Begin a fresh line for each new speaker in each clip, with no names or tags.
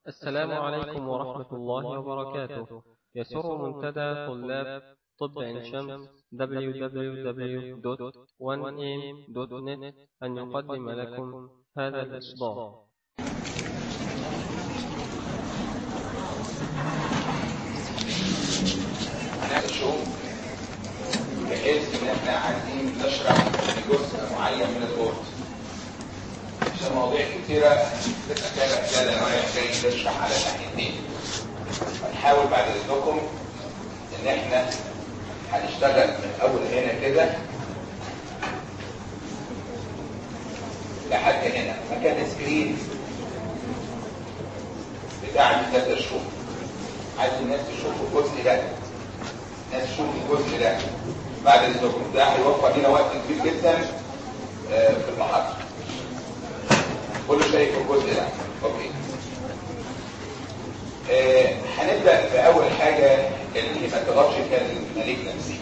السلام عليكم ورحمة الله وبركاته يسر منتدى طلاب طب عين شمس www.1am.net أن يقدم لكم هذا الإصدار
هنشوف بحيث ان احنا عايزين نشرح جزء معين من الكورس عشان مواضيع كتيرة تبقى كده كده رايح جاي نشرح على ناحيتين هنحاول بعد اذنكم ان احنا هنشتغل من اول هنا كده لحد هنا مكان السكرين بتاع المثال الشوف عايز الناس تشوف الجزء ده الناس تشوف الجزء ده بعد اذنكم ده هيوفر لنا وقت كبير جدا آه، في المحاضره كله شايف الجزء ده اوكي آه، هنبدا باول حاجه الهيماتولوجيكال مالجنسي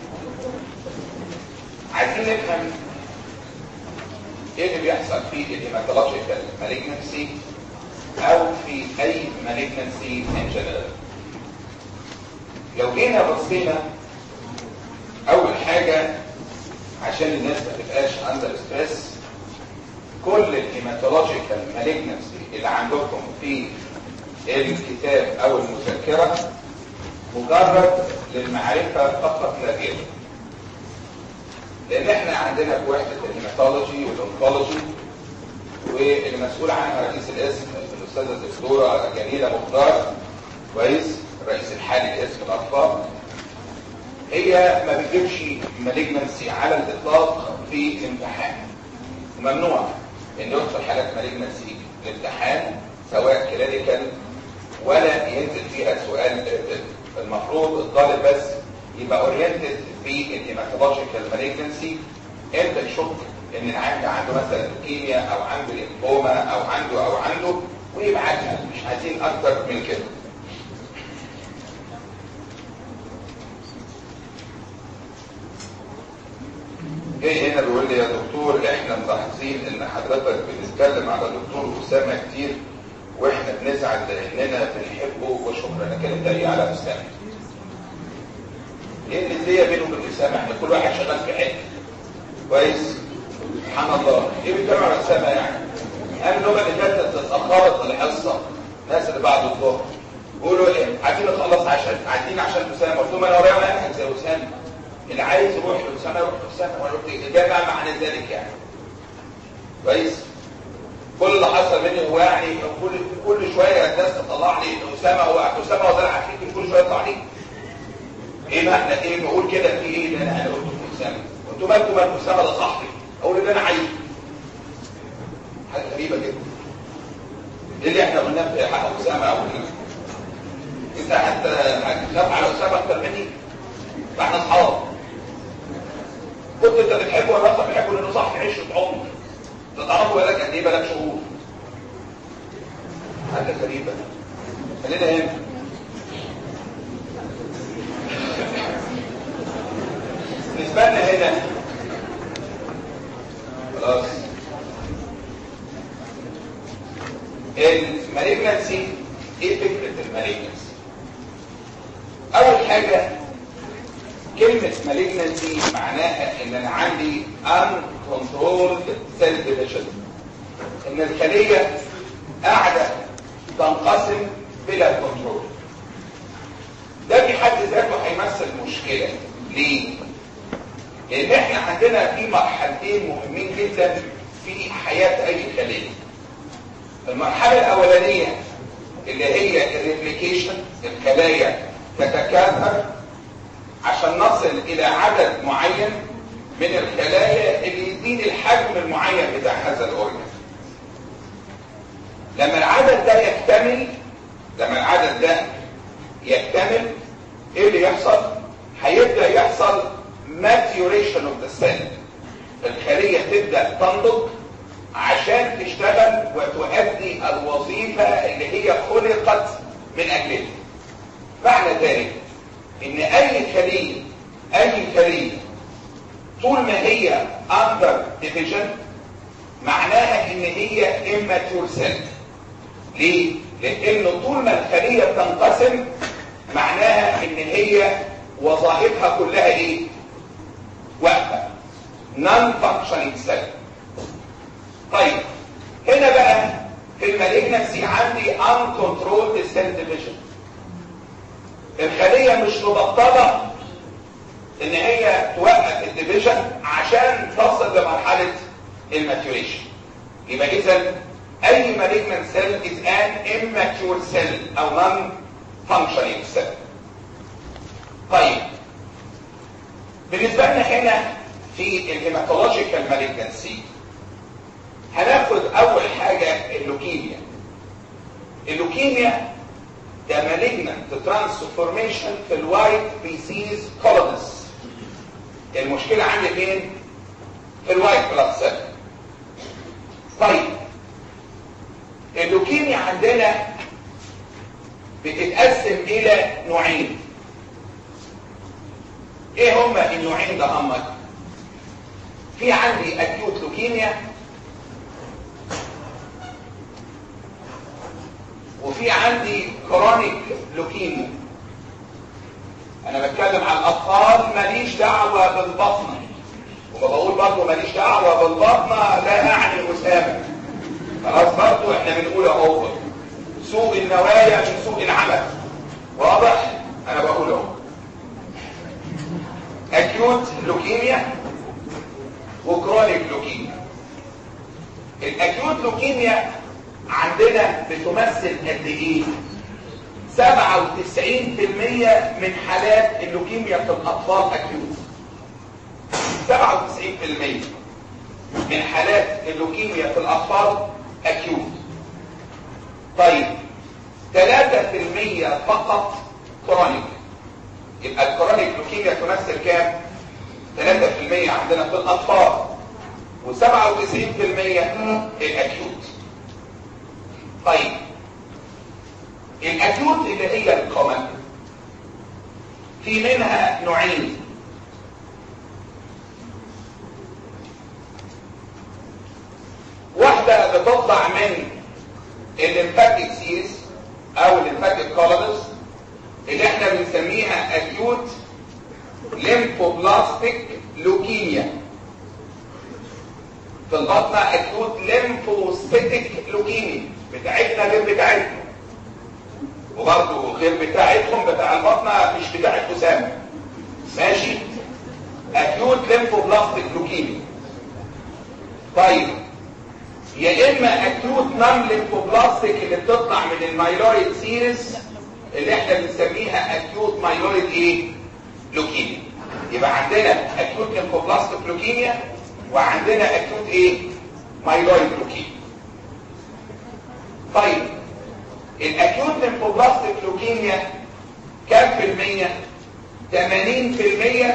عايزين نفهم ايه اللي بيحصل في الهيماتولوجيكال مالجنسي او في اي مالجنسي ان جنرال لو جينا بصينا اول حاجه عشان الناس ما تبقاش اندر ستريس كل الهيماتولوجيكال مالجنسي اللي عندكم في الكتاب او المذكره مجرد للمعرفه فقط لا غير لان احنا عندنا في وحده الهيماتولوجي والانكولوجي واللي مسؤول عنها رئيس القسم الاستاذه الدكتوره جميله مختار كويس الرئيس الحالي لاسم الاطفال هي ما بتجيبش مالجنسي على الاطلاق في الامتحان ممنوع ان يدخل حالات مالجنسي الامتحان سواء كلينيكال ولا ينزل فيها سؤال المفروض الطالب بس يبقى اورينتد في الهيماتولوجيكال مالجنسي انت تشك ان العيان ده عنده مثلا لوكيميا او عنده ليمفوما او عنده او عنده ويبعتها مش عايزين اكتر من كده جاي هنا بيقول لي يا دكتور احنا ملاحظين ان حضرتك بتتكلم على دكتور اسامه كتير واحنا بنزعل لاننا بنحبه وشكرا لك انت ايه على اسامه ايه اللي ليا بينه وبين اسامه احنا كل واحد شغال في حته كويس سبحان الله ايه بيتكلم على اسامه يعني قال النوبه اللي فاتت اتاخرت الحصه الناس اللي بعد الظهر بيقولوا ايه عايزين نخلص عشان عايزين عشان اسامه قلت لهم انا ورايا منهج زي اسامه اللي عايز يروح لأسامة يروح لأسامة وانا قلت الإجابة معنى ذلك يعني كويس كل اللي حصل مني هو يعني كل كل شويه الناس تطلع لي اسامه هو اسامه هو ده العفريت كل شويه يطلع لي ايه معنى ايه بقول كده في ايه اللي انا قلته في اسامه انتوا مالكم مال اسامه ده صاحبي اقول اللي انا عايزه حاجه غريبه جدا ايه اللي احنا قلناه في حق اسامه او انت حتى هتخاف على اسامه اكتر مني فاحنا اصحاب كنت انت بتحبه ولا اصلا بتحبه لانه صح عشره عمر تعرفوا بقالك قد ايه بقالك شهور حاجه غريبه خلينا هنا بالنسبه لنا هنا خلاص المالجنسي ايه فكره المالجنسي اول حاجه كلمة malignancy معناها ان انا عندي uncontrolled cell division ان الخلية قاعدة تنقسم بلا كنترول ده في حد ذاته هيمثل مشكلة ليه؟ لان احنا عندنا في مرحلتين مهمين جدا في حياة اي خلية المرحلة الاولانية اللي هي الريبليكيشن الخلايا تتكاثر عشان نصل الى عدد معين من الخلايا اللي يزيد الحجم المعين بتاع هذا الاورجن لما العدد ده يكتمل لما العدد ده يكتمل ايه اللي يحصل هيبدا يحصل maturation of the cell الخليه تبدا تنضج عشان تشتغل وتؤدي الوظيفه اللي هي خلقت من اجلها معنى ذلك ان اي خلية اي خلية طول ما هي under division معناها ان هي immature cell ليه؟ لانه طول ما الخليه بتنقسم معناها ان هي وظائفها كلها ايه واقفه نون فانكشنينج سيل طيب هنا بقى في المالجنسي عندي uncontrolled cell division الخليه مش مبطله ان هي توقف الديفيجن عشان تصل لمرحله الماتيوريشن يبقى اذا اي malignant cell is an immature cell او non functioning cell طيب بالنسبه لنا هنا في الهيماتولوجيكال مالجنسي هناخد اول حاجه اللوكيميا اللوكيميا ده malignant transformation في الوايت بيسيز كولونس المشكله عندي فين في الوايت بلاد سيل طيب اللوكيميا عندنا بتتقسم الى نوعين ايه هما النوعين ده هم في عندي اكيوت لوكيميا وفي عندي كرونيك لوكيميا انا بتكلم عن الاطفال ماليش دعوه بالبطنه وبقول برضه ماليش دعوه بالبطنه لا اعني اسامه خلاص برضه احنا بنقول اهو سوء النوايا من سوء العمل واضح انا بقول اهو اكيوت لوكيميا وكرونيك لوكيميا الاكيوت لوكيميا عندنا بتمثل قد ايه 97% من حالات اللوكيميا في الاطفال اكيوت 97% من حالات اللوكيميا في الاطفال اكيوت طيب 3% فقط كرونيك يبقى الكرونيك لوكيميا تمثل كام 3% عندنا في الاطفال و97% الاكيوت طيب الاكيوت اللي هي الكومن في منها نوعين واحدة بتطلع من الليمفاتيك سيريز او الليمفاتيك كولونز اللي احنا بنسميها اكيوت ليمفوبلاستيك لوكيميا في البطنة اكيوت ليمفوسيتك لوكيميا بتاعتنا غير بتاعتهم وبرضه غير بتاعتهم بتاع البطنة مش بتاعت أسامة ماشي اكيوت ليمفوبلاستيك لوكيميا طيب يا اما اكيوت نون ليمفوبلاستيك اللي بتطلع من المايلويد سيريس اللي احنا بنسميها اكيوت مايلويد ايه لوكيميا يبقى عندنا اكيوت ليمفوبلاستيك لوكيميا وعندنا اكيوت ايه مايلويد لوكيميا طيب الاكيوت ليمفوبلاستيك لوكيميا كام في المية 80%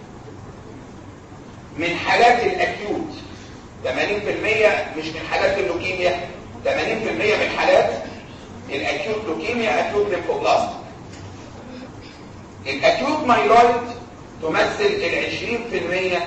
من حالات الاكيوت 80% مش من حالات اللوكيميا 80% من حالات الاكيوت لوكيميا اكيوت ليمفوبلاستيك الاكيوت مايلويد تمثل ال 20%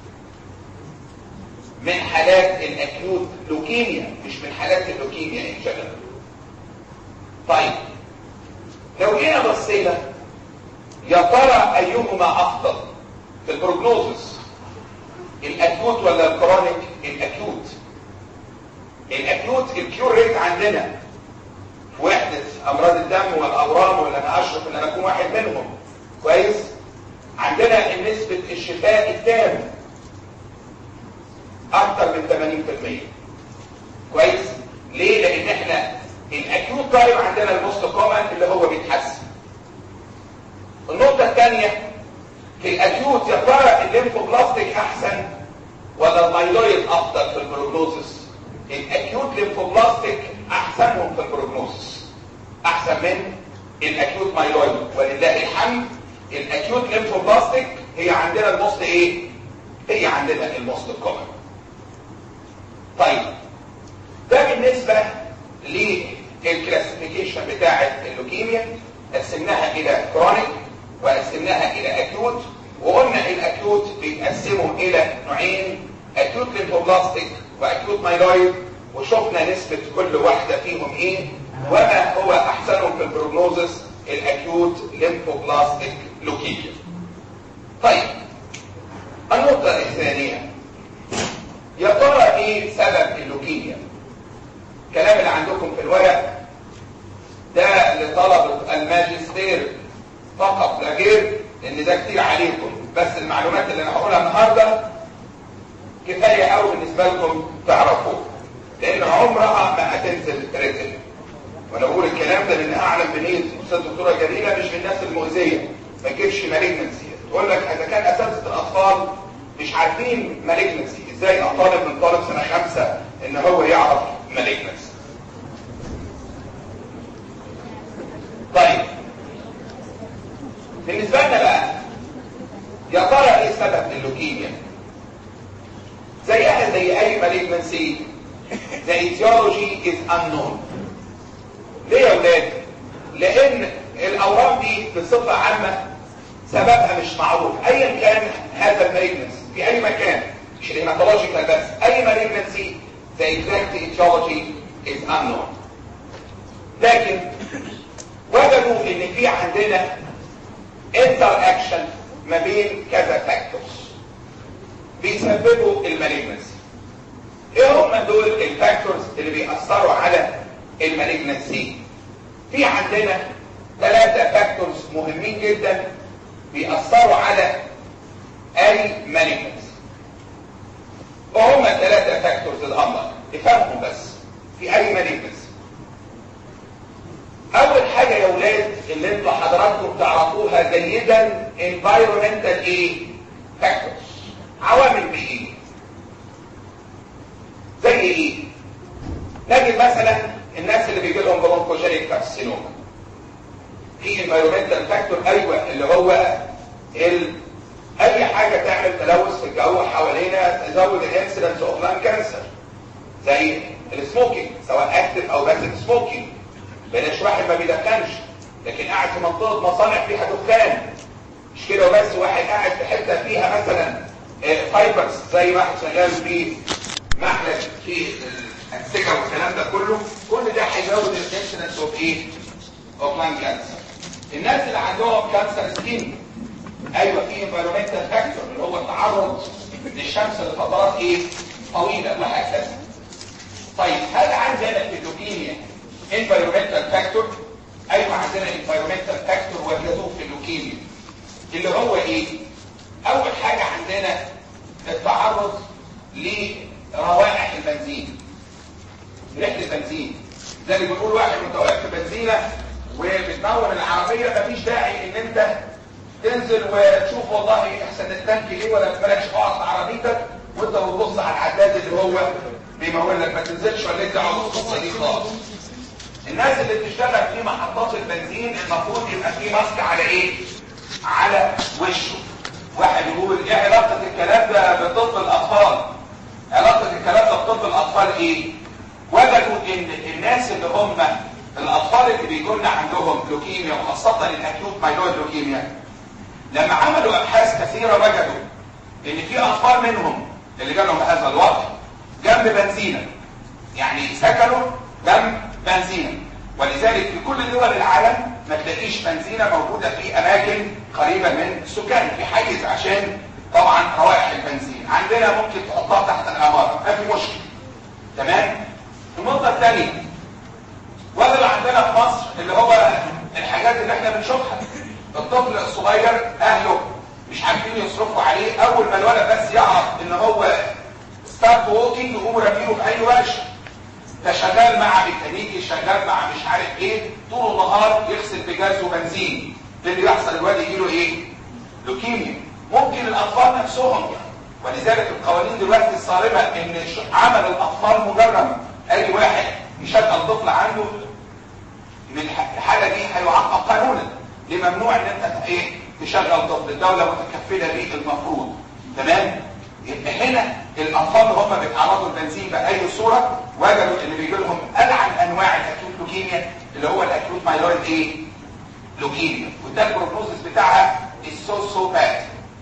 من حالات الاكيوت لوكيميا مش من حالات اللوكيميا ان جنرال طيب لو جينا بصينا يا ترى ايهما افضل في البروجنوزس الاكيوت ولا الكرونيك الاكيوت الاكيوت الكيور ريت عندنا في وحده امراض الدم والاورام ولا انا اشرف ان انا اكون واحد منهم كويس عندنا نسبه الشفاء التام اكتر من 80% كويس ليه لان احنا الاكيوت طيب عندنا الموست كومن اللي هو بيتحسن النقطه الثانيه في الاكيوت يا ترى الليمفوبلاستيك احسن ولا المايلويد افضل في البروجنوزس الاكيوت ليمفوبلاستيك احسنهم في البروجنوزس احسن من الاكيوت مايلويد ولله الحمد الاكيوت ليمفوبلاستيك هي عندنا الموست ايه هي عندنا الموست كومن طيب ده بالنسبه للكلاسيفيكيشن بتاعه اللوكيميا قسمناها الى كرونيك وقسمناها الى اكيوت وقلنا الاكيوت بيتقسموا الى نوعين اكيوت ليمفوبلاستيك واكيوت مايلويد وشفنا نسبة كل واحدة فيهم ايه وما البروجنوزس الاكيوت ليمفوبلاستيك لوكيميا طيب النقطة الثانية يا ترى ايه سبب اللوكيميا الكلام اللي عندكم في الورق ده لطلبة الماجستير فقط لا غير ان ده كتير عليكم بس المعلومات اللي انا هقولها النهارده كفايه قوي بالنسبه لكم تعرفوه لان عمرها ما هتنزل رتل وانا بقول الكلام ده لان اعلم بنيه الاستاذ الدكتوره جميله مش من الناس المؤذيه ما تجيبش مالجنسي تقول لك اذا كان اساتذه الاطفال مش عارفين مالجنسي ازاي اطالب من طالب سنه خمسه ان هو يعرف مالجنسي طيب بالنسبه لنا بقى يا ترى ايه سبب اللوكيميا زيها زي اي مالجنسي the etiology is unknown ليه يا ولاد لان الاورام دي بصفه عامه سببها مش معروف ايا كان هذا المالجنسي في اي مكان مش الهيماتولوجيكال بس اي مالجنسي the exact etiology is unknown لكن وجدوا ان في عندنا انتر اكشن ما بين كذا فاكتورز بيسببوا المالجنسي ايه هم دول الفاكتورز اللي بيأثروا على المالجنسي في عندنا ثلاثة فاكتورز مهمين جدا بيأثروا على اي مالجنسي وهم الثلاثة فاكتورز الامر افهمهم بس في اي مالجنسي اول حاجة يا ولاد اللي انتوا حضراتكم تعرفوها جيدا environmental ايه factors عوامل بيئية زي ايه نجد مثلا الناس اللي بيجي لهم برونكوجينيك كارسينوما في environmental factor ايوه اللي هو ال... اي حاجة تعمل تلوث في الجو حوالينا تزود الانسيدنس اوف لان كانسر زي السموكينج سواء اكتف او باسيف سموكينج بلاش واحد ما بيدخنش لكن قاعد في منطقه مصانع فيها دخان مش كده وبس واحد قاعد في حته فيها مثلا فايبرز زي واحد شغال في محلب في الانسجه والكلام ده كله كل ده هيزود الانسنس اوف ايه؟ اوف لان كانسر الناس اللي عندهم كانسر سكين ايوه في انفيرومنتال فاكتور اللي هو التعرض للشمس لفترات ايه؟ طويله وهكذا طيب هل عندنا في اللوكيميا environmental factor ايوه عندنا environmental factor وجدوه في اللوكيميا اللي هو ايه اول حاجة عندنا التعرض لروائح البنزين ريحة البنزين زي اللي بيقول واحد وانت واقف في بنزينة وبتنور العربية مفيش داعي ان انت تنزل وتشوف والله احسن التانك ايه ولا مالكش اقعد في عربيتك وانت بتبص على العداد اللي هو بيمول لك ما تنزلش ولا انت عاوز القصه دي خالص الناس اللي بتشتغل في محطات البنزين المفروض يبقى في ماسك على ايه على وشه واحد يقول ايه علاقة الكلام ده بطب الاطفال علاقة الكلام ده بطب الاطفال ايه وجدوا ان الناس اللي هم الاطفال اللي بيكون عندهم لوكيميا وخاصة الاكيوت مايلويد لوكيميا لما عملوا ابحاث كثيرة وجدوا ان في اطفال منهم اللي جالهم هذا الوضع جنب بنزينة يعني سكنوا جنب بنزينة ولذلك في كل دول العالم ما تلاقيش بنزينة موجودة في أماكن قريبة من السكان في حيز عشان طبعا روائح البنزين عندنا ممكن تحطها تحت العمارة ما في مشكلة تمام النقطة الثانية وده اللي عندنا في مصر اللي هو الحاجات اللي احنا بنشوفها الطفل الصغير اهله مش عارفين يصرفوا عليه اول ما الولد بس يعرف ان هو ستارت ووكينج يقوموا رامينه في اي ورشه ده شغال مع ميكانيكي شغال مع مش عارف ايه طول النهار يغسل بجاز وبنزين ده اللي يحصل الواد يجي له ايه لوكيميا ممكن الاطفال نفسهم ولذلك القوانين دلوقتي الصارمه ان عمل الاطفال مجرد اي واحد يشغل طفل عنده من الحاله دي هيعاقب قانونا لممنوع ان انت ايه تشغل طفل الدوله متكفله بيه المفروض تمام يبقى هنا الاطفال هم بيتعرضوا للبنزين باي صوره وجدوا ان بيجي لهم العن انواع الاكيوت لوكيميا اللي هو الاكيوت مايلويد ايه لوكيميا وده البروجنوزس بتاعها السو سو باد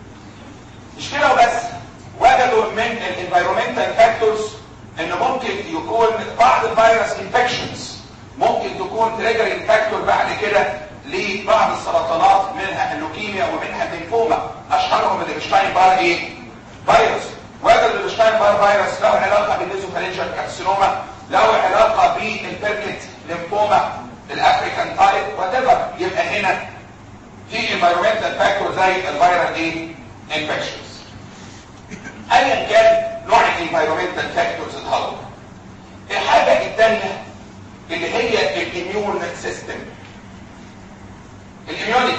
مش كده وبس وجدوا من الانفيرومنتال فاكتورز ان ممكن يكون بعض الفيروس انفكشنز ممكن تكون تريجرنج فاكتور بعد كده لبعض السرطانات منها اللوكيميا ومنها الليمفوما اشهرهم الشتاين بار ايه فيروس وهذا الشتاين بار فيروس له علاقه بالنيزوفالينجال كارسينوما له علاقه بالبيركت ليمفوما الافريكان تايب وات يبقى هنا في environmental فاكتور زي الفيرال ايه انفكشنز ايا كان نوع الانفيرومنتال فاكتورز الهضم الحاجه الثانيه اللي هي الاميون سيستم الاميونيتي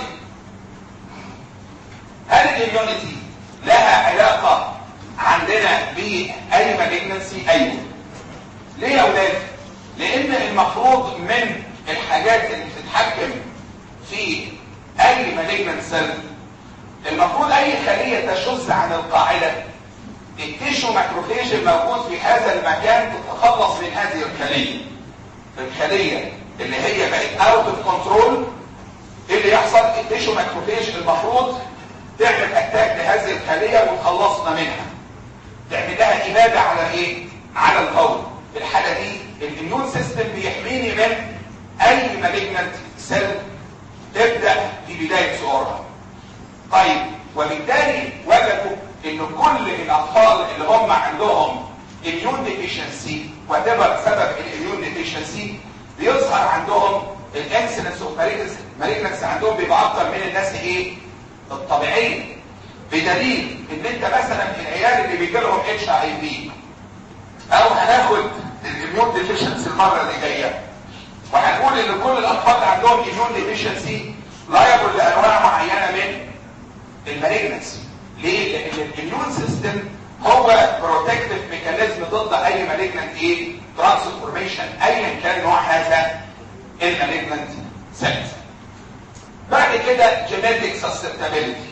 هل الاميونيتي لها علاقه عندنا باي مالجنسي ايوه ليه يا اولاد لان المفروض من الحاجات اللي بتتحكم في اي مالجنت سيل المفروض اي خليه تشذ عن القاعده التيشو ماكروفيج الموجود في هذا المكان تتخلص من هذه الخليه الخليه اللي هي بقت اوت اوف كنترول ايه اللي يحصل التيشو ماكروفيج المفروض تعمل اتاك لهذه الخليه وتخلصنا منها تعمل لها اباده على ايه على الفور في الحاله دي الاميون سيستم بيحميني من اي مالجنت سيل تبدا في بدايه ظهورها طيب وبالتالي وجدوا ان كل الاطفال اللي هم عندهم اميون ديفيشنسي وتبقى سبب الاميون ديفيشنسي بيظهر عندهم الانسلنس اوف مالجنس عندهم بيبقى اكتر من الناس ايه الطبيعيه بدليل ان انت مثلا العيال اللي بيجي لهم اتش اي في او هناخد الاميون ديفيشنسي المره اللي جايه وهنقول ان كل الاطفال اللي عندهم اميون ديفيشنسي لا يقل لانواع معينه من المالجنسي ليه؟ لان الاميون سيستم هو بروتكتيف ميكانيزم ضد اي مالجنت ايه؟ ترانسفورميشن ايا كان نوع هذا المالجنت سيلز. بعد كده جينيتك سسبتابيلتي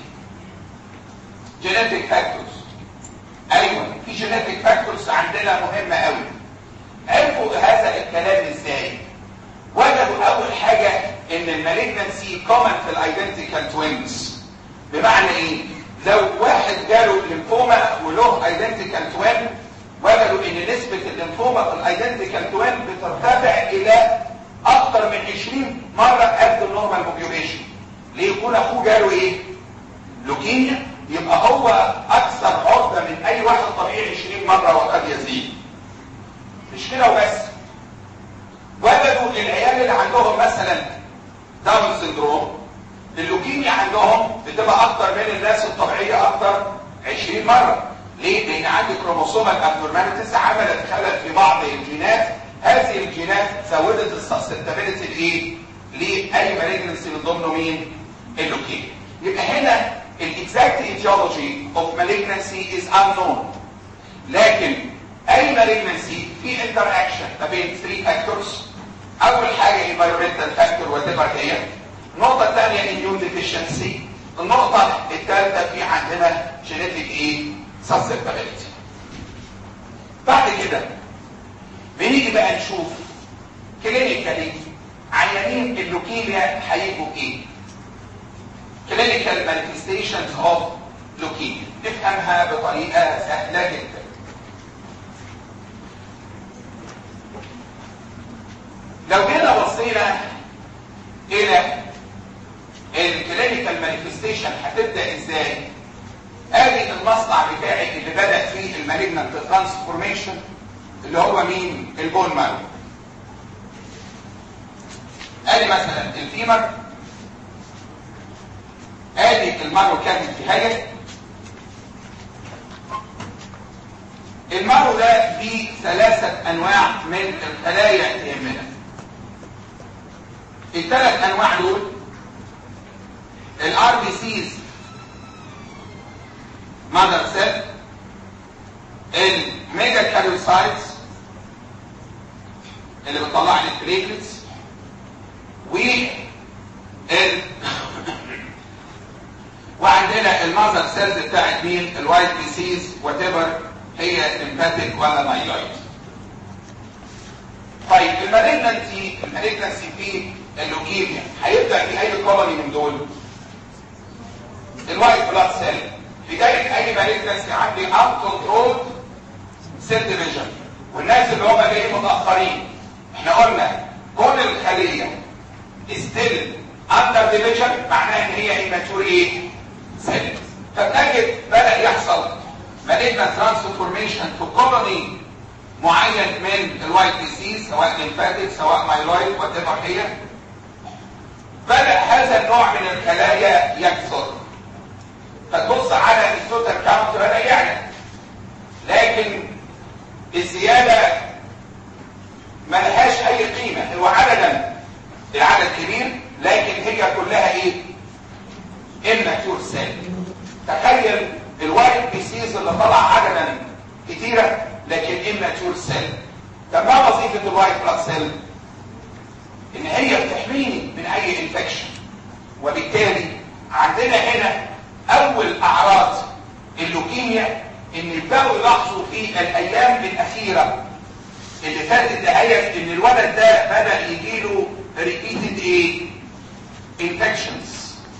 جينيتك فاكتورز ايوه في جينيتك فاكتورز عندنا مهمه قوي عرفوا هذا الكلام ازاي؟ وجدوا اول حاجه ان المالجنسي كومن في الايدنتيكال توينز بمعنى ايه لو واحد جاله ليمفوما وله ايدنتيكال توين وجدوا ان نسبه الليمفوما في الايدنتيكال توين بترتفع الى اكثر من 20 مره قد النورمال موبيوليشن ليه يكون اخوه جاله ايه لوكيميا يبقى هو اكثر عرضه من اي واحد طبيعي 20 مره وقد يزيد مش كده وبس وجدوا العيال اللي عندهم مثلا داون سندروم اللوكيميا عندهم بتبقى اكتر من الناس الطبيعيه اكتر 20 مره ليه؟ لان عندي كروموسومال ابنورماليتيز عملت خلل في بعض الجينات هذه الجينات زودت السسبتابيلتي لايه؟ لاي مالجنسي من ضمنه مين؟ اللوكيميا يبقى هنا الاكزاكت ايتيولوجي اوف مالجنسي از unknown لكن اي مالجنسي في انتر اكشن ما بين 3 فاكتورز اول حاجه انفايرمنتال فاكتور وات هي النقطة الثانية immune deficiency النقطة الثالثة في عندنا genetic ايه susceptibility بعد كده بنيجي بقى نشوف كلينيكالي عيانين اللوكيميا هيجوا بايه clinical manifestations of leukemia نفهمها بطريقة سهلة جدا لو جينا بصينا الى الكلينيكال مانيفستيشن هتبدا ازاي ادي المصنع بتاعي اللي بدا فيه المالجنت ترانسفورميشن اللي هو مين البون مارو ادي مثلا الفيمر ادي المارو كان في حاجه المارو ده فيه ثلاثه انواع من الخلايا تهمنا الثلاث انواع دول الار بي سيز ماذر سيل الميجا كاريوسايتس اللي بتطلع لي البليتلتس و ال وعندنا الماذر سيلز بتاعت مين الوايت بي سيز وات ايفر هي سمباتيك ولا مايلويد طيب المالجنسي المالجنسي في اللوكيميا هيبدا في اي كولوني من دول الوايت بلاد سيل بدايه اي مالجنسي عندي ان كنترول سيل ديفيجن والناس اللي هم جايين متاخرين احنا قلنا كون الخليه is ستيل اندر ديفيجن معناها ان هي ايماتور ايه سيل فتجد بدا يحصل مالجنا ترانسفورميشن في كولوني معين من الوايت ديسيز سواء ليمفاتيك سواء مايلويد وات ايفر هي بدا هذا النوع من الخلايا يكثر فتبص على التوتال كاونت بدا يعلى لكن الزياده ما لهاش اي قيمه هو عددا العدد كبير لكن هي كلها ايه immature cell تخيل الوايت بيسيز اللي طلع عددا كتيرة لكن immature cell طب ما وظيفة الوايت بلاد سيل ان هي بتحميني من اي انفكشن وبالتالي عندنا هنا اول اعراض اللوكيميا ان يبداوا يلاحظوا في الايام الاخيره اللي فاتت دهيت ان الولد ده بدا يجيله repeated ايه infections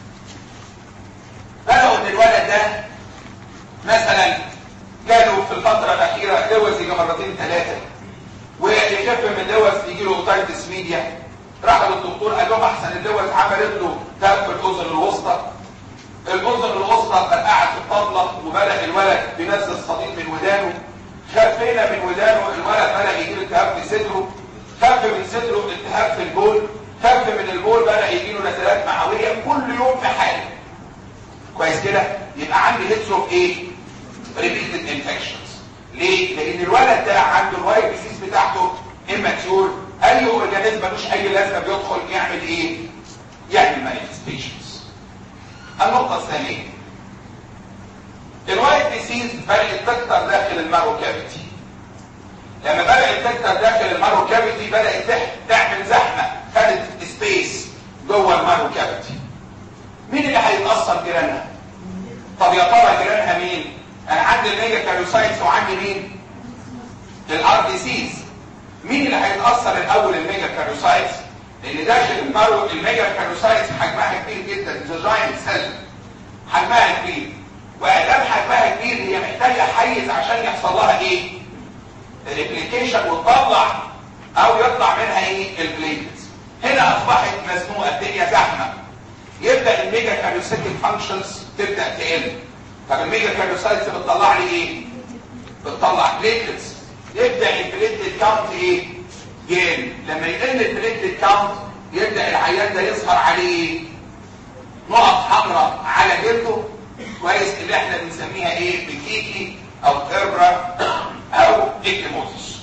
بدأوا ان الولد ده مثلا جاله في الفترة الأخيرة لوز يجي مرتين ثلاثة ويخف من اللوز يجي له اوتايتس ميديا راح للدكتور قال لهم احسن اللوز عملت له دم في الاذن الوسطى الاذن الوسطى فرقعت في الطبلة وبدأ الولد بينزل صديد من ودانه خفينا من ودانه الولد بدأ يجي له التهاب في صدره خف من صدره التهاب في البول خف من البول بدأ يجي له نزلات معوية كل يوم في حاله كويس كده يبقى عندي هيتس اوف ايه ريبيتد انفكشنز ليه لان الولد ده عنده الواي بيسيس بتاعته اماتيور اي اورجانيزم ملوش اي لازمه بيدخل يعمل ايه يعمل مانيفستيشنز النقطه الثانيه الوايت ديسيز بدات تكتر داخل المارو كافيتي لما بدات تكتر داخل المارو كافيتي بدات تعمل زحمه خدت سبيس جوه المارو كافيتي مين اللي هيتاثر جيرانها طب يا ترى جيرانها مين انا عندي الميجا كاريوسايتس وعندي مين الار دي سيز مين اللي هيتاثر الاول الميجا كاريوسايتس لان داخل المارو الميجا كاريوسايتس حجمها كبير جدا ذا جاينت سيل حجمها كبير وادام حجمها كبير هي محتاجه حيز عشان يحصل لها ايه ريبليكيشن وتطلع او يطلع منها ايه البليتس هنا اصبحت مزنوقه الدنيا زحمه يبدا الميجا كاريوسايتك فانكشنز تبدا تقل طب الميجا كاريوسايتس بتطلع لي ايه بتطلع بليتلتس يبدا البليتلت كاونت ايه يقل لما يقل البليتلت كاونت يبدا العيان ده يظهر عليه نقط حمراء على جلده كويس اللي احنا بنسميها ايه بكيكي او كبرة او اكيموزس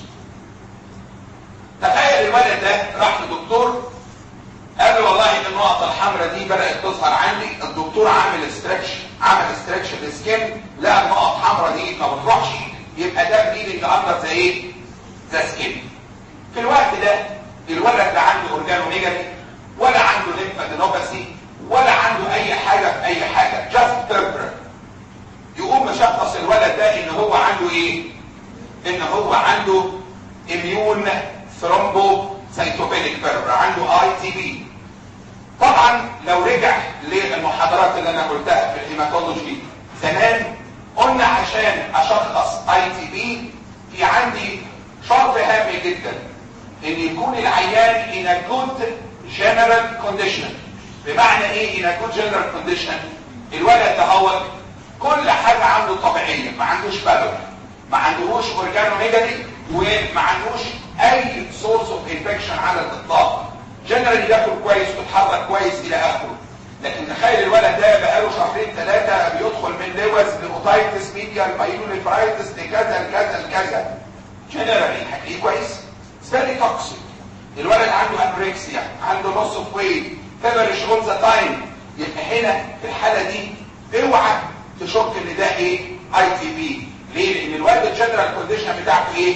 تخيل الولد ده راح لدكتور قال له والله النقط الحمراء دي بدات تظهر عندي الدكتور عامل ستريتش عمل ستريتش للسكين لا النقط الحمراء دي ما بتروحش يبقى ده بليدنج اندر زي ايه ذا سكين في الوقت ده الولد لا عنده اورجانو نيجاتيف ولا عنده ليمفادينوباثي ولا عنده اي حاجه في اي حاجه جاست تمبر يقوم مشخص الولد ده ان هو عنده ايه ان هو عنده اميون ثرومبو سيتوبينيك بيربر عنده اي تي بي طبعا لو رجع للمحاضرات اللي انا قلتها في الهيماتولوجي زمان قلنا عشان اشخص اي تي بي في عندي شرط هام جدا ان يكون العيان in a good general condition بمعنى ايه in a good general condition الولد ده هو كل حاجة عنده طبيعية ما عندوش بلد ما عندهوش اورجانو نيجاتيف وما عندوش اي سورس اوف انفكشن على الاطلاق جنرالي بياكل كويس ويتحرك كويس الى اخره لكن تخيل الولد ده بقاله شهرين ثلاثه بيدخل من لوز لاوتايتس ميديا لبايلونيفرايتس لكذا لكذا لكذا جنرالي هتلاقيه كويس فيري توكسيك الولد عنده انوركسيا عنده نص اوف ويت فيبرش اول ذا تايم يبقى هنا في الحاله دي اوعى تشك ان ده ايه اي تي بي ليه لان الولد الجنرال كونديشن بتاعته ايه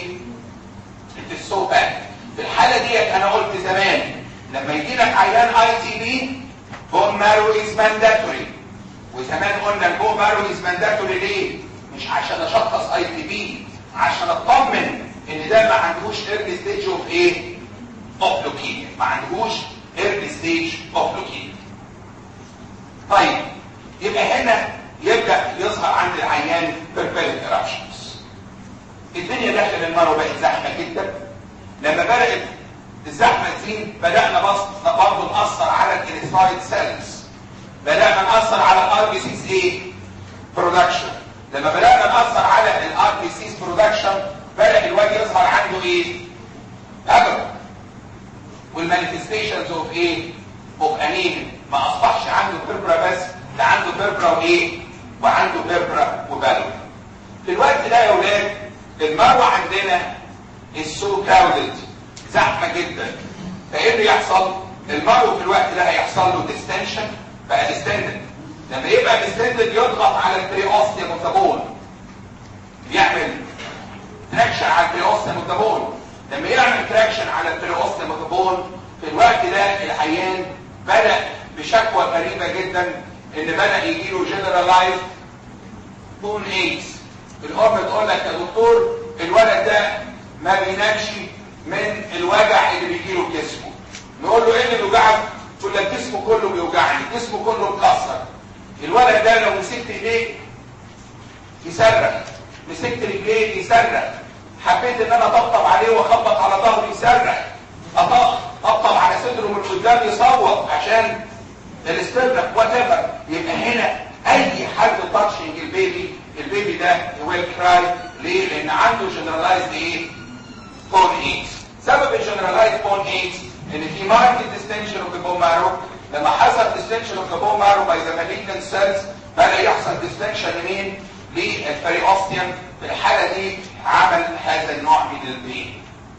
السو باد في الحاله ديت انا قلت زمان لما يجي لك عيان اي تي بي بون مارو از مانداتوري وزمان قلنا البون مارو از مانداتوري ليه مش عشان اشخص اي تي بي عشان اطمن ان ده ما عندهوش ايرلي ستيج اوف ايه اوف لوكيميا ما عندهوش ايرلي ستيج اوف لوكيميا طيب يبقى هنا يبدا يظهر عند العيان بيربيلت ايرابشنز الدنيا داخل المرو بقت زحمه جدا لما بدات الزحمه تزيد بدانا بس برضه ناثر على على الانسايد سيلز بدانا ناثر على الار بي سيز ايه برودكشن لما بدانا ناثر على الار بي سيز برودكشن بدا الواد يظهر عنده ايه اجر والمانيفستيشنز اوف ايه اوف انيميا ما اصبحش عنده بيربرا بس ده عنده بيربرا وايه وعنده بيربرا وبالو في الوقت ده يا ولاد المروه عندنا السو كراودد زحمه جدا فايه اللي يحصل المرو في الوقت ده هيحصل له ديستنشن بقى ديستندد لما يبقى ديستندد يضغط على البريوستيوم والتابون يعمل تراكشن على البريوستيوم والتابون لما يعمل تراكشن على البريوستيوم والتابون في الوقت ده العيان بدا بشكوى غريبه جدا ان بدا يجي له جنرالايز بون ايدز الام تقول لك يا دكتور الولد ده ما بينامش من الوجع اللي بيجي له جسمه نقول له ايه اللي بيوجعك يقول لك جسمه كله بيوجعني جسمه كله مكسر الولد ده لو مسكت ايديه يصرخ مسكت رجليه يصرخ حبيت ان انا اطبطب عليه واخبط على ظهره يصرخ اطبطب على صدره من قدام يصوت عشان الاسترخ وات ايفر يبقى هنا اي حد تاتشنج البيبي البيبي ده ويل كراي ليه؟ لان عنده جنرالايزد ايه؟ بون ايدز سبب الجنرالايزد بون ايدز ان في ماركت ديستنشن اوف ذا بون مارو لما حصل ديستنشن اوف ذا بون مارو باي ذا مالجنت سيلز بدا يحصل ديستنشن لمين؟ للبريوستيوم في الحاله دي عمل هذا النوع من البين.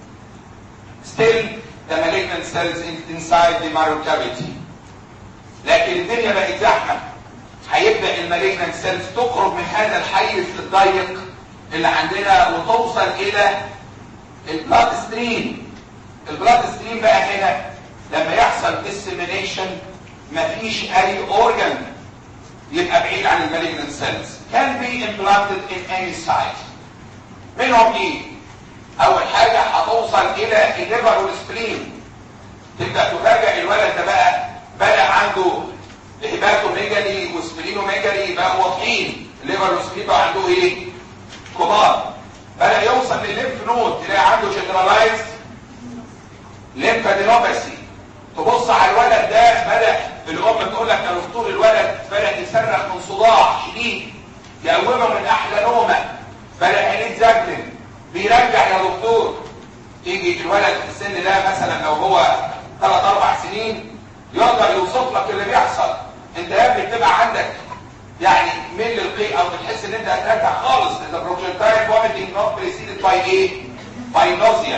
Still the malignant cells inside the marrow cavity. لكن الدنيا بقت زحمه هيبدا المالجنت سيلز تخرج من هذا الحيز الضيق اللي عندنا وتوصل الى البلاد ستريم البلاد ستريم بقى هنا لما يحصل ديسيمينيشن مفيش اي اورجان يبقى بعيد عن المالجنت سيلز can be implanted in any site منهم ايه اول حاجه هتوصل الى الليفر والسبلين تبدا تفاجئ الولد ده بقى بدا عنده هيباتوميجالي وسبلينوميجالي بقى واضحين الليفر والسبلين بقى عنده ايه كبار بدا يوصل للليمف نود تلاقي عنده جنرالايز ليمفادينوباثي تبص على الولد ده بدا الام تقول لك يا دكتور الولد بدا يصرخ من صداع شديد يقومه من احلى نومه بدا عينيه تزجلن بيرجع يا دكتور يجي الولد في السن ده مثلا لو هو ثلاث اربع سنين يقدر يوصف لك اللي بيحصل انت يا ابني بتبقى عندك يعني ميل للقيء او بتحس ان انت هترجع خالص اذا بروجكتايل vomiting not preceded by ايه by nausea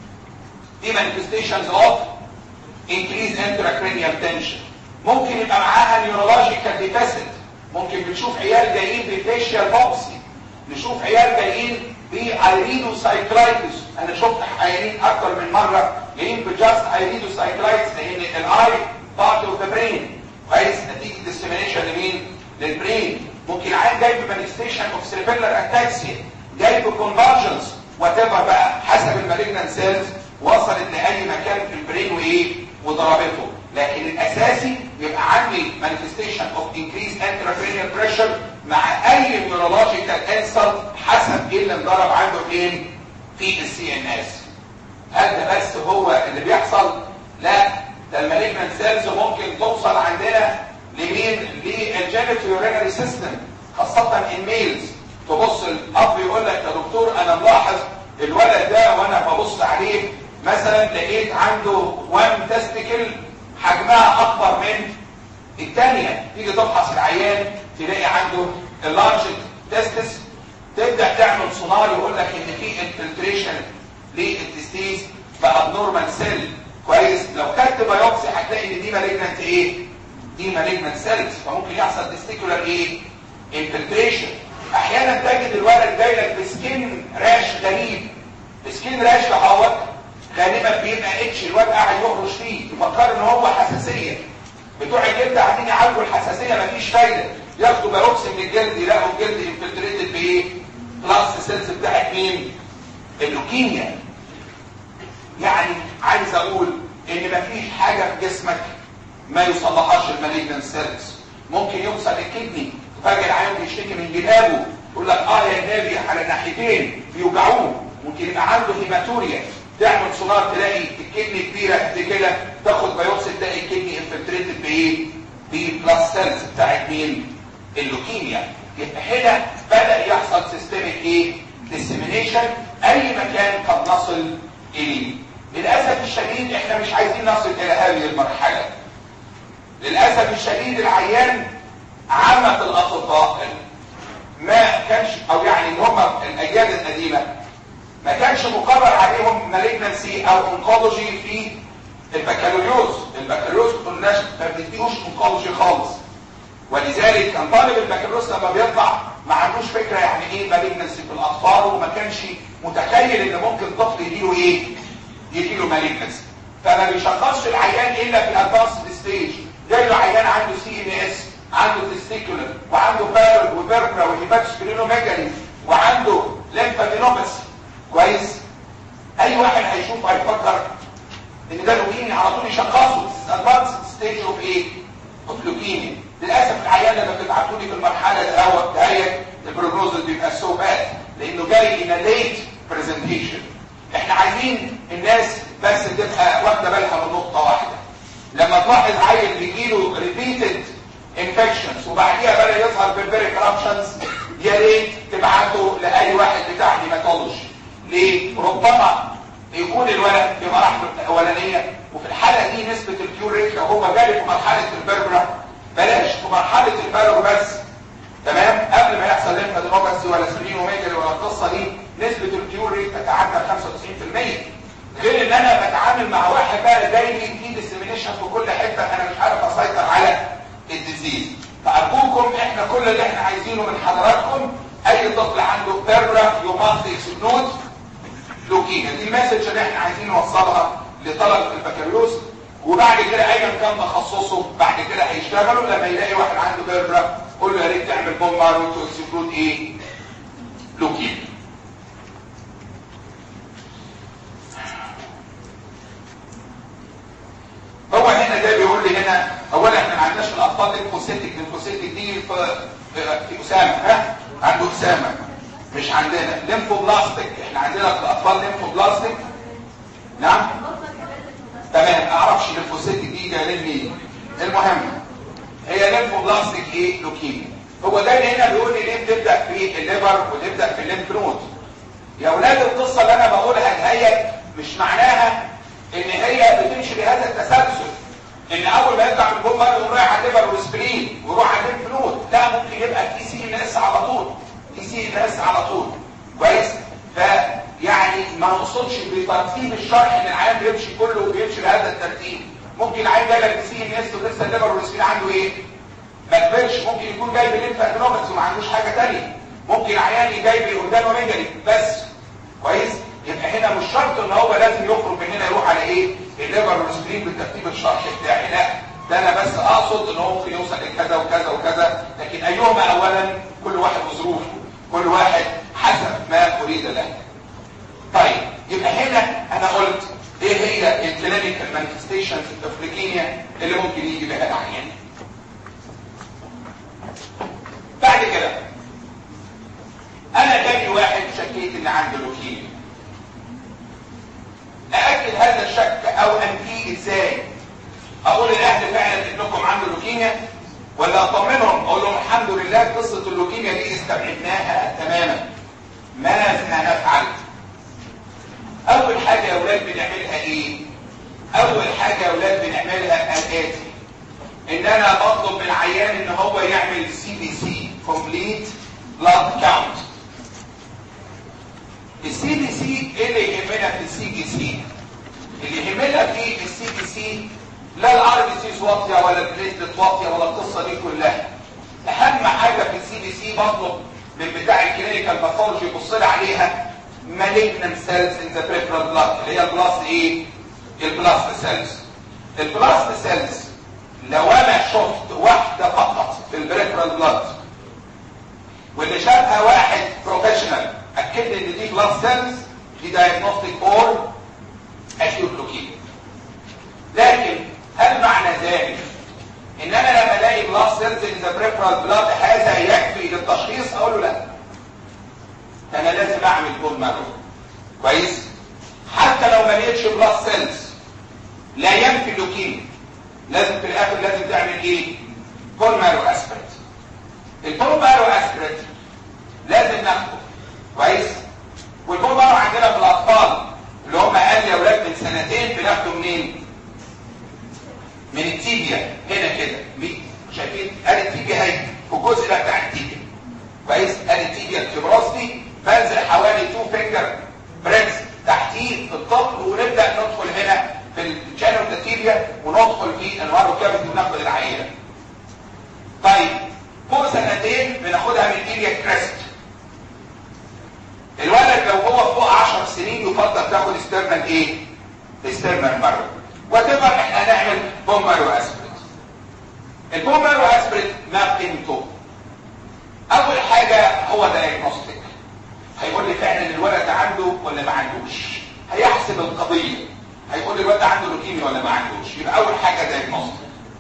دي manifestations of increased intracranial tension ممكن يبقى معاها neurological deficit ممكن بنشوف عيال جايين بفيشيال بوكسي نشوف عيال جايين بايريدوسايكلايتس انا شفت عيانين اكتر من مره جايين بجاست ايريدوسايكلايتس لان الاي بارت اوف ذا برين كويس نتيجه ديسيمينيشن لمين للبرين ممكن عيان جاي بمانيستيشن اوف سيربيلر اتاكسيا جاي بكونفرجنس وات ايفر بقى حسب المالجنان سيلز وصلت لاي مكان في البرين وايه وضربته لكن الاساسي يبقى عندي مانيفستيشن اوف انكريز انترافينيال بريشر مع اي نيورولوجيكال انسلت حسب ايه اللي انضرب عنده فين في السي ان اس هل ده بس هو اللي بيحصل لا ده المالجنان سيلز ممكن توصل عندنا لمين للجينيتورينري سيستم خاصه الميلز تبص الاب يقول لك يا دكتور انا ملاحظ الولد ده وانا ببص عليه مثلا لقيت عنده وان تستيكل حجمها اكبر من الثانيه تيجي تفحص العيان تلاقي عنده اللارج تستس تبدا تعمل سونار يقول لك ان في انفلتريشن للتستيس بابنورمال سيل كويس لو خدت بايوبسي هتلاقي ان دي مالجنت ايه دي مالجنت سيلز فممكن يحصل تستيكولار ايه انفلتريشن احيانا تجد الولد جاي لك بسكين راش غريب سكين راش لحوت غالبا بيبقى اتش الواد قاعد يهرش فيه تفكر ان هو حساسيه بتوع الجلد عايزين يعالجوا الحساسيه مفيش فايده ياخدوا بايوبس من الجلد يلاقوا الجلد انفلتريتد بايه؟ بلس سيلز بتاعت مين؟ اللوكيميا يعني عايز اقول ان مفيش حاجه في جسمك ما يصلحهاش المالجنان سيلز ممكن يوصل للكدني فجاه العيان بيشتكي من جنابه يقول لك اه يا جنابي على ناحيتين بيوجعوه ممكن يبقى عنده هيماتوريا تعمل سونار تلاقي الكدني كبيره قد كده تاخد بايوبسي تلاقي الكدني انفلتريتد بايه ببلاس سيلز بتاعت مين اللوكيميا يبقى هنا بدا يحصل سيستميك ايه ديسيمينيشن اي مكان قد نصل اليه للاسف الشديد احنا مش عايزين نصل الى هذه المرحله للاسف الشديد العيان عامه الاطباء ما كانش او يعني ان هم الاجيال القديمه ما كانش مقرر عليهم مالجنسي او انكولوجي في البكالوريوس البكالوريوس كناش ما بنديهوش انكولوجي خالص ولذلك كان طالب البكالوريوس لما بيطلع ما عندوش فكره يعني ايه مالجنسي في الاطفال وما كانش متخيل ان ممكن طفل يجيله ايه يجيله مالجنسي فما بيشخصش العيان الا في الادفانسد ستيج جاي له عيان عنده سي ان اس عنده تستيكولر وعنده بارد وبربرا وهيباتوسبرينوميجالي وعنده ليمفادينوباثي كويس اي واحد هيشوف هيفكر ان ده لوكيميا على طول يشخصه ادفانسد ستيج اوف ايه اوف لوكيميا للاسف العيان لما بتبعتوا لي في المرحله الاول دهيت البروجنوز بيبقى سو باد لانه جاي ان ليت برزنتيشن احنا عايزين الناس بس تبقى واخده بالها من نقطه واحده لما تلاحظ عيل بيجيله ريبيتد انفكشنز وبعديها بدا يظهر بالبري كرابشنز يا ريت تبعته لاي واحد بتاع هيماتولوجي ليه ربما يكون الولد في مراحله الاولانيه وفي الحاله دي نسبه الكيور ريت لو هو جالي في مرحله البربرا بلاش في مرحله البالغ بس تمام قبل ما يحصل ليمفادينوباثي ولا سبرينوميجالي ولا القصه دي نسبه الكيور ريت تتعدى 95% غير ان انا بتعامل مع واحد بقى جاي لي في ديسيمينيشن في كل حته انا مش عارف اسيطر على الديزيز فارجوكم احنا كل اللي احنا عايزينه من حضراتكم اي طفل عنده بيربرا يو ماست اكسكلود لوكيميا دي المسج اللي احنا عايزين نوصلها لطلبه البكالوريوس وبعد كده ايا كان تخصصه بعد كده هيشتغلوا لما يلاقي واحد عنده بيربرا قول له يا ريت تعمل بومبار وتو اكسكلود ايه لوكيميا هو هنا ده بيقول لي هنا اولا احنا ما عندناش في الاطفال ليمفوسيتك ليمفوسيتك دي في في اسامه ها عنده اسامه مش عندنا ليمفوبلاستيك احنا عندنا في الاطفال ليمفوبلاستيك نعم تمام اعرفش ليمفوسيتك دي جايه منين المهم هي ليمفوبلاستيك ايه لوكيميا هو ده اللي هنا بيقول لي ليه بتبدا في الليفر وتبدا في الليمف نود يا اولاد القصه اللي انا بقولها دهيت مش معناها ان هي بتمشي بهذا التسلسل ان اول ما يطلع من البومبر يقوم رايح على الليفر والسبرين ويروح على الليمف نود لا ممكن يبقى تي سي ان اس على طول تي سي ان اس على طول كويس فيعني ما نقصدش بترتيب الشرح ان العيان بيمشي كله وبيمشي بهذا الترتيب ممكن العيان جاي لك تي سي ان اس ولسه الليفر والسبرين عنده ايه ما كبرش ممكن يكون جاي بليمفادينوباثي وما عندوش حاجه ثانيه ممكن عيان جاي بالاورجانوميجالي بس كويس يبقى هنا مش شرط ان هو لازم يخرج من هنا يروح على ايه الليفر والسبرين بالترتيب الشرح بتاعي لا ده انا بس اقصد ان هو ممكن يوصل لكذا وكذا وكذا لكن ايهما اولا كل واحد وظروفه كل واحد حسب ما اريد له طيب يبقى هنا انا قلت ايه هي الكلينيكال مانيفستيشنز اوف ليكيميا اللي ممكن يجي بها العيان بعد كده انا جاني واحد شكيت ان عنده لوكيميا أأكد هذا الشك أو أنفيه إزاي أقول للأهل فعلا إنكم عنده لوكيميا ولا أطمنهم أقول لهم الحمد لله قصة اللوكيميا دي استبعدناها تماما ماذا نفعل أول حاجة يا أولاد بنعملها إيه أول حاجة يا أولاد بنعملها الآتي إن أنا بطلب من العيان إن هو يعمل سي بي سي كومبليت بلاد كاونت السي بي سي ايه اللي يهمنا في السي بي سي اللي يهمنا في السي بي سي لا الار بي سي واطيه ولا البليتلت واطيه ولا القصه دي كلها اهم حاجه في السي بي سي بطلب من بتاع الكلينيكال باثولوجي يبص لي عليها malignant cells in the peripheral blood اللي هي البلاست ايه البلاست سيلز البلاست سيلز لو انا شفت واحده فقط في البريفرال بلاد واللي شافها واحد بروفيشنال اكد لي ان دي بلاد سيلز دي دايجنوستيك فور اكيوت لوكيميا لكن هل معنى ذلك ان انا لما الاقي بلاد سيلز ان ذا بريفرال بلاد هذا يكفي للتشخيص اقول له لا انا لازم اعمل بون مارو كويس حتى لو ما لقيتش بلاد سيلز لا ينفي اللوكيميا لازم في الاخر لازم تعمل ايه بون مارو اسبريت البون مارو اسبريت لازم ناخده كويس والبون مارو عندنا في الاطفال اللي هم اقل يا اولاد من سنتين بناخده منين من التيبيا هنا كده شايفين ادي التيبيا اهي في الجزء ده بتاع التيبيا كويس ادي التيبيا الكبراس دي بنزل حوالي 2 فينجر بريدز تحتيه في الطفل ونبدا ندخل هنا في الشانل اوف تيبيا وندخل في المارو كافيتي وناخد العينه طيب فوق سنتين بناخدها من ايليا كريست الولد لو هو فوق 10 سنين يفضل تاخد استرنال ايه استرنال مارو وتبقى احنا هنعمل بومبارو اسبريت البومبارو اسبريت ما قيمته اول حاجه هو دايجنوستيك هيقول لي فعلا الولد ده عنده ولا ما عندوش هيحسب القضيه هيقول لي الولد ده عنده لوكيميا ولا ما عندوش يبقى اول حاجه دايجنوستيك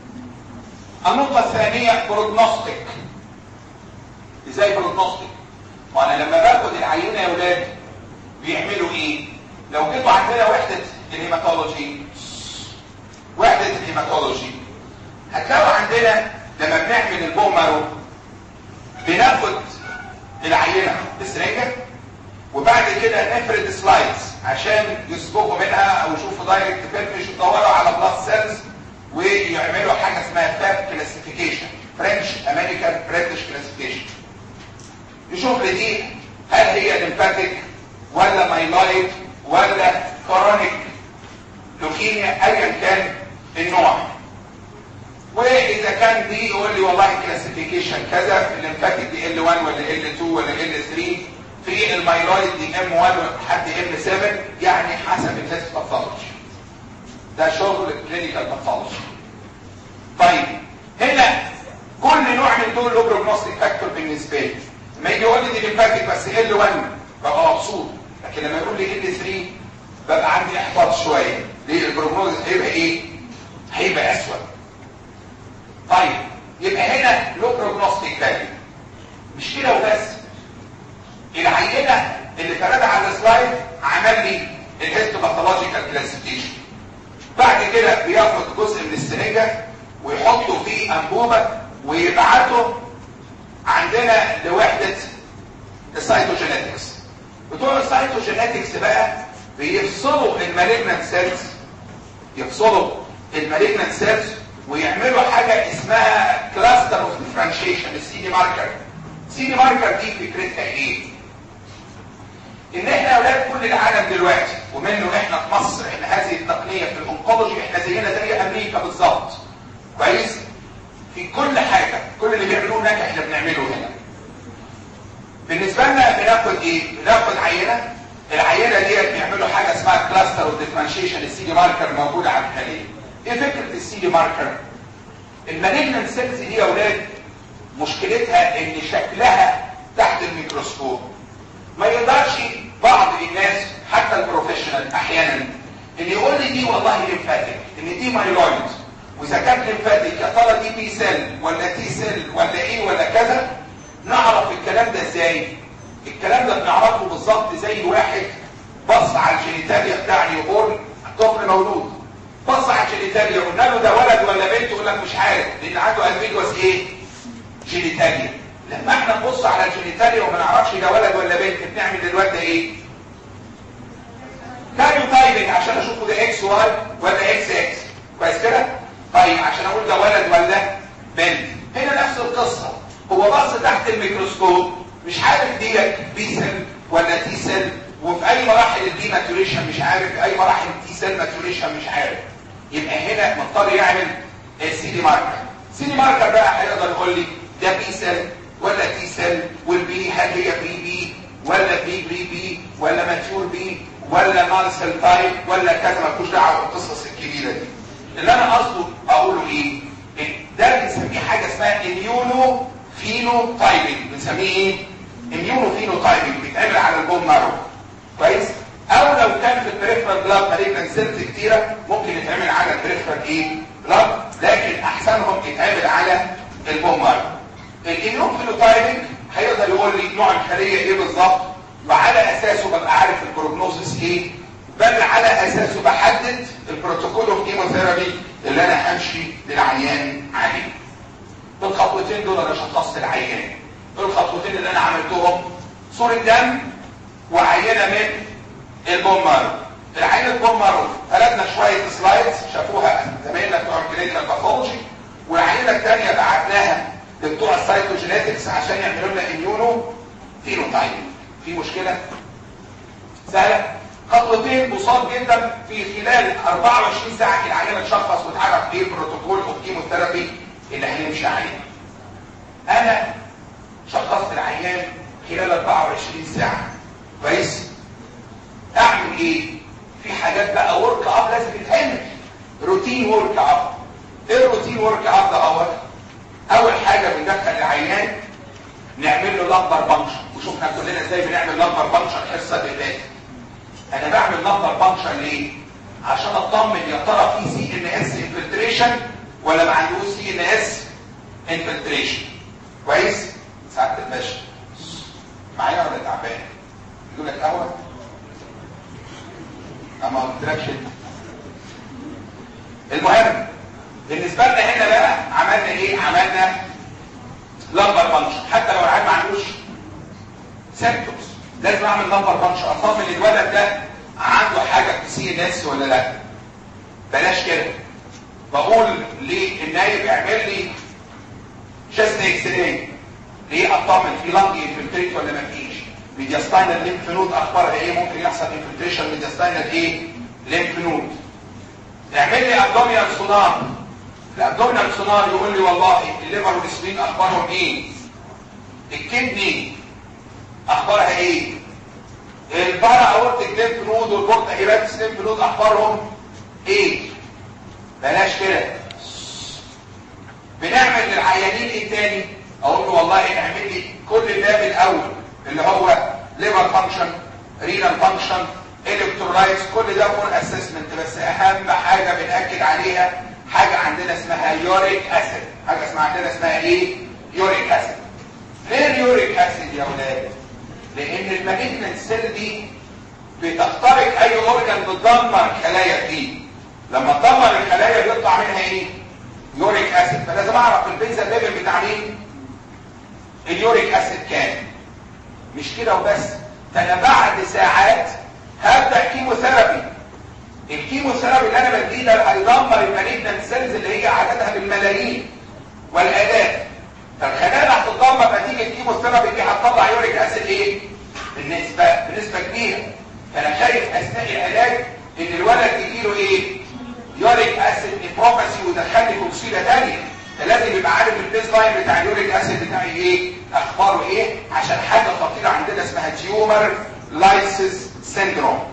النقطه الثانيه بروجنوستيك ازاي بروجنوستيك وانا لما باخد العينه يا ولاد بيعملوا ايه لو جيتوا عندنا وحده الهيماتولوجي وحده الهيماتولوجي هتلاقوا عندنا لما بنعمل البومارو بناخد العينه بسرنجه وبعد كده نفرد سلايدز عشان يسبقوا منها او يشوفوا دايركت فيلم يدوروا على بلاد سيلز ويعملوا حاجه اسمها فاب كلاسيفيكيشن فرنش امريكان بريتش كلاسيفيكيشن يشوف لي دي هل هي ليمفاتيك ولا مايلايد ولا كورونيك لوكيميا ايا كان النوع واذا كان دي يقول لي والله كلاسيفيكيشن كذا في الليمفاتيك دي ال 1 ولا ال 2 ولا ال 3 في المايلويد دي ام 1 لحد ام 7 يعني حسب الهيست باثولوجي ده شغل كلينيكال باثولوجي طيب هنا كل نوع من دول له بروجنوستيك فاكتور بالنسبه لي لما يجي يقول لي دي ليمفاتيك بس ال 1 ببقى مبسوط لكن لما يقول لي ال 3 ببقى عندي احباط شويه ليه البروجنوز هيبقى ايه هيبقى اسود طيب يبقى هنا له بروجنوستيك فاليو مش كده وبس العينه اللي فردها على السلايد عمل لي الهيستوباثولوجيكال كلاسيفيكيشن بعد كده بياخد جزء من السرنجه ويحطه في انبوبه ويبعته عندنا لوحده السايتوجينetics بتوع السايتوجينetics بقى بيفصلوا المالجنت سيلز يفصلوا المالجنت سيلز ويعملوا حاجة اسمها كلاستر اوف ديفرنشيشن السي دي ماركر السي دي ماركر دي فكرتها ايه ان احنا يا اولاد كل العالم دلوقتي ومنه احنا في مصر احنا هذه التقنية في الانكولوجي احنا زينا زي امريكا بالظبط كويس في كل حاجة كل اللي بيعملوه هناك احنا بنعمله هنا بالنسبة لنا بناخد ايه بناخد عينة العينة دي بيعملوا حاجة اسمها كلاستر اوف ديفرنشيشن السي دي ماركر موجودة على الخلية ايه فكرة السي دي ماركر المالجنت سيلز دي يا اولاد مشكلتها ان شكلها تحت الميكروسكوب ما يقدرش بعض الناس حتى البروفيشنال احيانا اللي يقول لي دي والله ليمفاتيك ان دي مايلويد واذا كانت ليمفاتيك يا ترى دي بي سيل ولا تي سيل ولا ايه ولا كذا نعرف الكلام ده ازاي الكلام ده بنعرفه بالظبط زي واحد بص على الجينيتاليا بتاع نيوبورن طفل مولود بص على الجينيتاليا قلنا له ده ولد ولا بنت يقول لك مش عارف لان عنده امبيجوس ايه جينيتاليا لما احنا نبص على الجينيتاليا وما نعرفش ده ولد ولا بنت بنعمل دلوقتي ايه كاريو تايبنج عشان اشوفه ده اكس واي ولا اكس اكس كويس كده طيب عشان اقول ده ولد ولا بنت هنا نفس القصه هو بص تحت الميكروسكوب مش عارف ديت بي سيل ولا تي سيل وفي اي مراحل الدي ماتوريشن مش عارف في اي مراحل التي سيل ماتوريشن مش عارف يبقى هنا مضطر يعمل السي دي ماركر السي دي ماركر بقى هيقدر يقول لي ده بي سيل ولا تي سيل والبي هل هي بي بي ولا بي بي بي ولا ماتيور بي ولا نون سيل تايب ولا كذا مالكوش دعوه بالقصص الكبيره دي اللي انا قصده اقوله ايه ده بنسميه حاجه اسمها اميونو فينو تايبنج بنسميه ايه اميونو فينو تايبنج بيتعمل على البون مارو كويس او لو كان في البريفرال بلاد مالجنت سيلز كتيره ممكن يتعمل على البريفرال ايه بلاد لكن احسنهم يتعمل على البون مارو الاميونو فينو تايبنج هيقدر يقول لي نوع الخليه ايه بالظبط وعلى اساسه ببقى عارف البروجنوزس ايه بل على اساسه بحدد البروتوكول اوف كيموثيرابي اللي انا همشي للعيان عليه بالخطوتين دول انا شخصت العيان الخطوتين اللي انا عملتهم صورة دم وعينة من البومارو العينة البومارو قلبنا شوية سلايدز شافوها زمايلنا بتوع الكلينيكال باثولوجي والعينة الثانية بعتناها لبتوع السايتوجينيتكس عشان يعملوا لنا اميونو فينوتايب في مشكلة سهلة خطوتين بساط جدا في خلال 24 ساعة العيان تشخص وتعرف ايه البروتوكول اوف كيموثيرابي اللي هنمشي عليه انا شخصت العيان خلال 24 ساعة كويس اعمل ايه في حاجات بقى ورك اب لازم تتعمل روتين ورك اب ايه الروتين ورك اب ده اول اول حاجة بندخل العيان نعمل له لمبر بانكشن وشوفنا كلنا ازاي بنعمل لمبر بانكشن الحصه اللي فاتت انا بعمل لمبر بانكشن ليه عشان اطمن يا ترى في سي ان اس انفلتريشن ولا ما عندوش سي ان اس انفلتريشن كويس سعاده الباشا معايا ولا تعبان يقول لك قهوه اما قلتلكش انت المهم بالنسبه لنا هنا بقى عملنا ايه عملنا لمبر بانكشن حتى لو العيال ما عندوش سيمبتومز لازم اعمل لمبر بانكشن اطمن الولد ده عنده حاجه في سي ان اس ولا لا بلاش كده بقول للنايب اعمل لي شست اكس راي ليه اطمن في لانج انفلتريت ولا ما فيش ميدياستاينال ليمف نود اخبارها ايه ممكن يحصل انفلتريشن ميدياستاينال ايه ليمف نود اعمل لي ابدومينال سونار الابدومينال سونار يقول لي والله الليفر والسبين اخبارهم ايه الكدني اخبارها ايه البارا اورتيك ليمف نود والبورتا هيباتس ليمف نود اخبارهم ايه بلاش كده بنعمل للعيانين ايه تاني اقول له والله اعمل لي كل الباب الاول اللي هو ليفر فانكشن رينال فانكشن الكترولايتس كل ده فور اسسمنت بس اهم حاجه بناكد عليها حاجه عندنا اسمها يوريك اسيد حاجه اسمها عندنا اسمها ايه يوريك اسيد ليه اليوريك اسيد يا اولاد لان المالجنت سيل دي بتخترق اي اورجان بتدمر الخلايا دي لما تدمر الخلايا بيطلع منها ايه يوريك اسيد فلازم اعرف البنزا ليفل بتاع مين اليوريك اسيد كام مش كده وبس ده انا بعد ساعات هبدا كيموثيرابي الكيموثيرابي اللي انا بديه ده هيدمر المالجنت سيلز اللي هي عددها بالملايين والالاف فالخلايا اللي هتتدمر نتيجه الكيموثيرابي دي هتطلع يوريك اسيد ايه بالنسبه بنسبه كبيره فانا خايف اثناء العلاج ان الولد يجيله ايه يوريك اسيد نيفروباثي ويدخلني في مصيبه ثانيه فلازم يبقى عارف البيز لاين بتاع اليوريك اسيد بتاعي ايه اخباره ايه عشان حاجه خطيره عندنا اسمها تيومر لايسيس سيندروم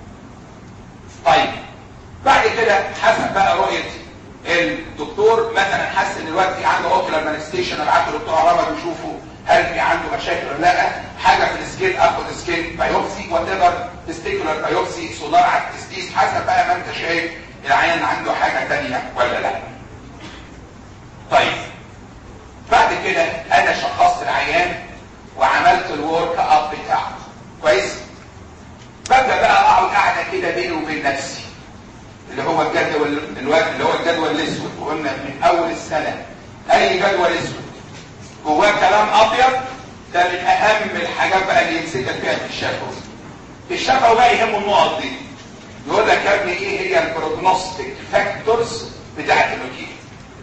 طيب بعد كده حسب بقى رؤيه الدكتور مثلا حس ان الوقت في عنده اوكلر مانيستيشن ابعته للدكتور عربي يشوفه هل في عنده مشاكل ولا لا حاجه في السكيل اخد سكيل بايوبسي وات ايفر تستيكولار بايوبسي سونار على التستيس حسب بقى ما انت شايف العيان عنده حاجه ثانيه ولا لا طيب بعد كده انا شخصت العيان وعملت الورك اب بتاعه كويس ببدا بقى اقعد قاعده كده بيني وبين نفسي اللي هو الجدول الوقت اللي هو الجدول الاسود وقلنا من اول السنه اي جدول اسود جواه كلام ابيض ده من اهم الحاجات بقى اللي يمسكك فيها في الشفوي الشفوي بقى يهمه النقط دي يقول لك يا ابني ايه هي البروجنوستيك فاكتورز بتاعت اللوكيميا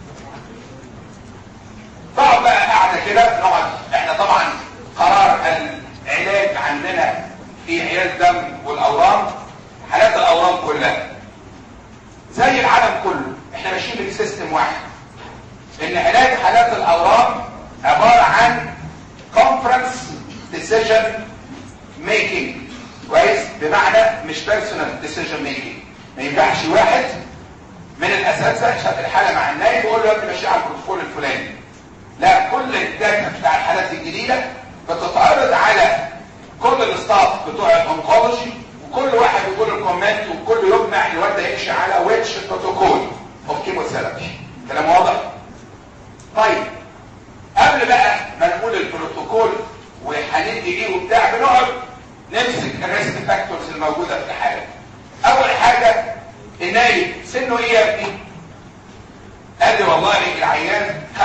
تقعد بقى قاعده كده نقعد احنا طبعا قرار العلاج عندنا في عيال الدم والاورام حالات الاورام كلها زي العالم كله احنا ماشيين بسيستم واحد ان علاج حالات الاورام عباره عن كونفرنس ديسيجن ميكنج كويس بمعنى مش بيرسونال ديسيجن ميكنج ما ينفعش واحد من الاساتذه شاف الحاله مع النايب ويقول له انت ماشي على البروتوكول الفلاني لا كل الداتا بتاع الحالات الجديده بتتعرض على كل الاستاف بتوع الانكولوجي وكل واحد يقول الكومنت وكل يجمع الواد ده يمشي على ويتش بروتوكول اوف كيموثيرابي كلام واضح طيب قبل بقى ما نقول البروتوكول وهندي ايه وبتاع بنقعد نمسك الريسك فاكتورز الموجوده في الحاله اول حاجه النايب سنه ايه يا ابني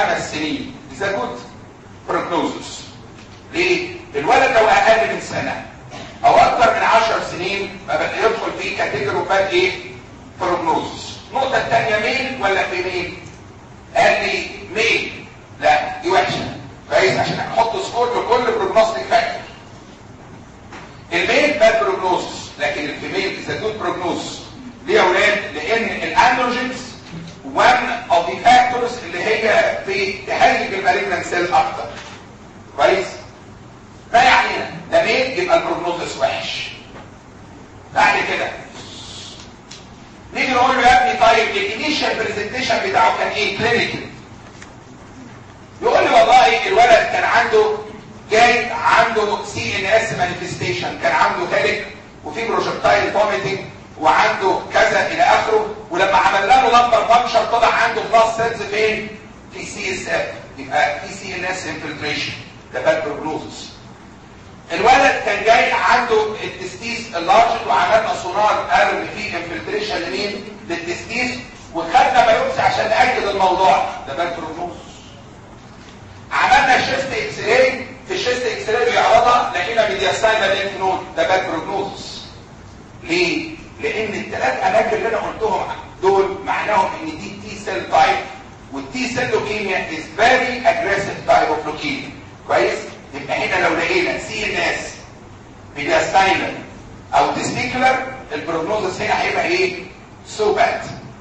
خمس سنين is a good prognosis ليه؟ الولد لو اقل من سنه او اكثر من 10 سنين ما بقى يدخل في كاتيجوري باد ايه؟ بروجنوزس النقطه الثانيه ميل ولا فيميل؟ قال لي ميل لا دي وحشه كويس عشان احط سكور لكل بروجنوستيك فاكتور الميل باد بروجنوزس لكن الفيميل از جود بروجنوزس ليه يا اولاد؟ لان الاندروجينز one of the factors اللي هي في تهيج المالجنان سيل اكتر كويس؟ ما يعنينا ده ميل يبقى البروجنوزس وحش بعد كده نيجي نقول له يا ابني طيب الانيشال برزنتيشن بتاعه كان ايه كلينيكال يقول لي والله الولد كان عنده جاي عنده سي ان اس مانيفستيشن كان عنده هيلك وفي بروجكتايل فوميتنج وعنده كذا الى اخره ولما عملنا له لمبر فانكشن طلع عنده بلاس سيلز فين في سي اس اف يبقى في سي ان اس انفلتريشن ده باد بروجنوزس الولد كان جاي عنده التستيس اللارج وعملنا سونار قالوا ان في انفلتريشن لمين للتستيس وخدنا بايوبسي عشان ناكد الموضوع ده باد بروجنوزس عملنا شيست اكس راي في الشيست اكس راي بيعرضها لقينا ميدياستاينال لينف نود ده باد بروجنوزس ليه؟ لان الثلاث اماكن اللي انا قلتهم دول معناهم ان دي تي سيل تايب والتي سيل لوكيميا از فيري اجريسيف تايب اوف لوكيميا كويس؟ يبقى هنا لو لقينا سي ان اس ميدياستاينال او تستيكولار البروجنوزس هنا هيبقى ايه؟ سو باد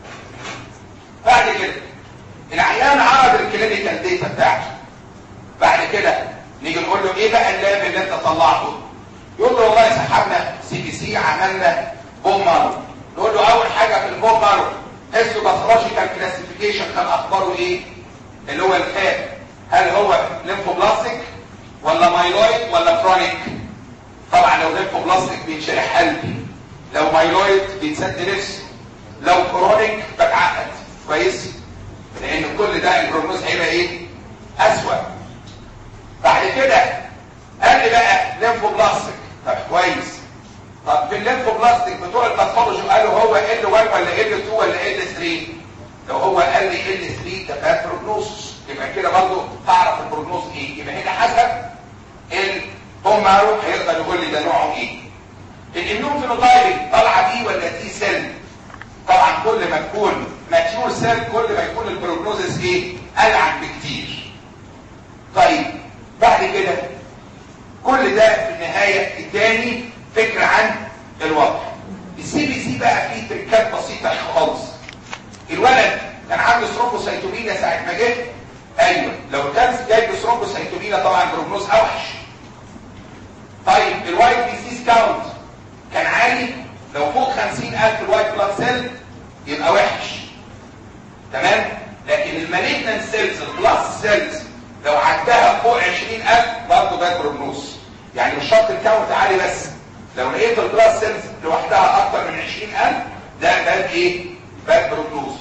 بعد كده العيان عرض الكلينيكال داتا بتاعته بعد كده نيجي نقول له ايه بقى اللاب اللي انت طلعته يقول له والله سحبنا سي بي سي عملنا بوم مارو نقول له اول حاجه في البوم مارو هيستوباثولوجيكال كلاسيفيكيشن كان اخباره ايه اللي هو الفات هل هو ليمفوبلاستيك ولا مايلويد ولا كرونيك طبعا لو ليمفوبلاستيك بينشرح قلبي لو مايلويد بيتسد نفسي لو كرونيك بتعقد كويس لان كل ده البروجنوز هيبقى ايه اسوأ بعد كده قال لي بقى ليمفوبلاستيك طب كويس طب في الليمفوبلاستيك بتوع الباثولوجي قالوا هو ال 1 ولا ال 2 ولا ال 3 لو هو قال لي ال 3 ده باد بروجنوز يبقى كده برضه تعرف البروجنوز ايه يبقى هنا حسب البوم مارو هيقدر يقول لي ده نوعه ايه الاميون فينوتايب طالعه دي ولا تي سيل طبعا كل ما تكون ماتيور سيل كل ما يكون البروجنوزس ايه العن بكتير طيب بعد كده كل ده في النهايه اداني فكره عن الوضع السي بي سي بقى فيه تركات بسيطه خالص الولد كان عنده ثرومبوسايتومينا ساعه ما جه ايوه لو كان جايب ثرومبوسايتومينا طبعا بروجنوز اوحش طيب الوايت بي سي كاونت كان عالي لو فوق 50000 الوايت بلاد سيل يبقى وحش تمام لكن المالجنان سيلز البلاس سيلز لو عدها فوق 20000 برضه ده بروجنوز يعني مش شرط الكاونت عالي بس لو لقيت البلاس سيلز لوحدها اكتر من 20000 ده ده ايه باد بروجنوز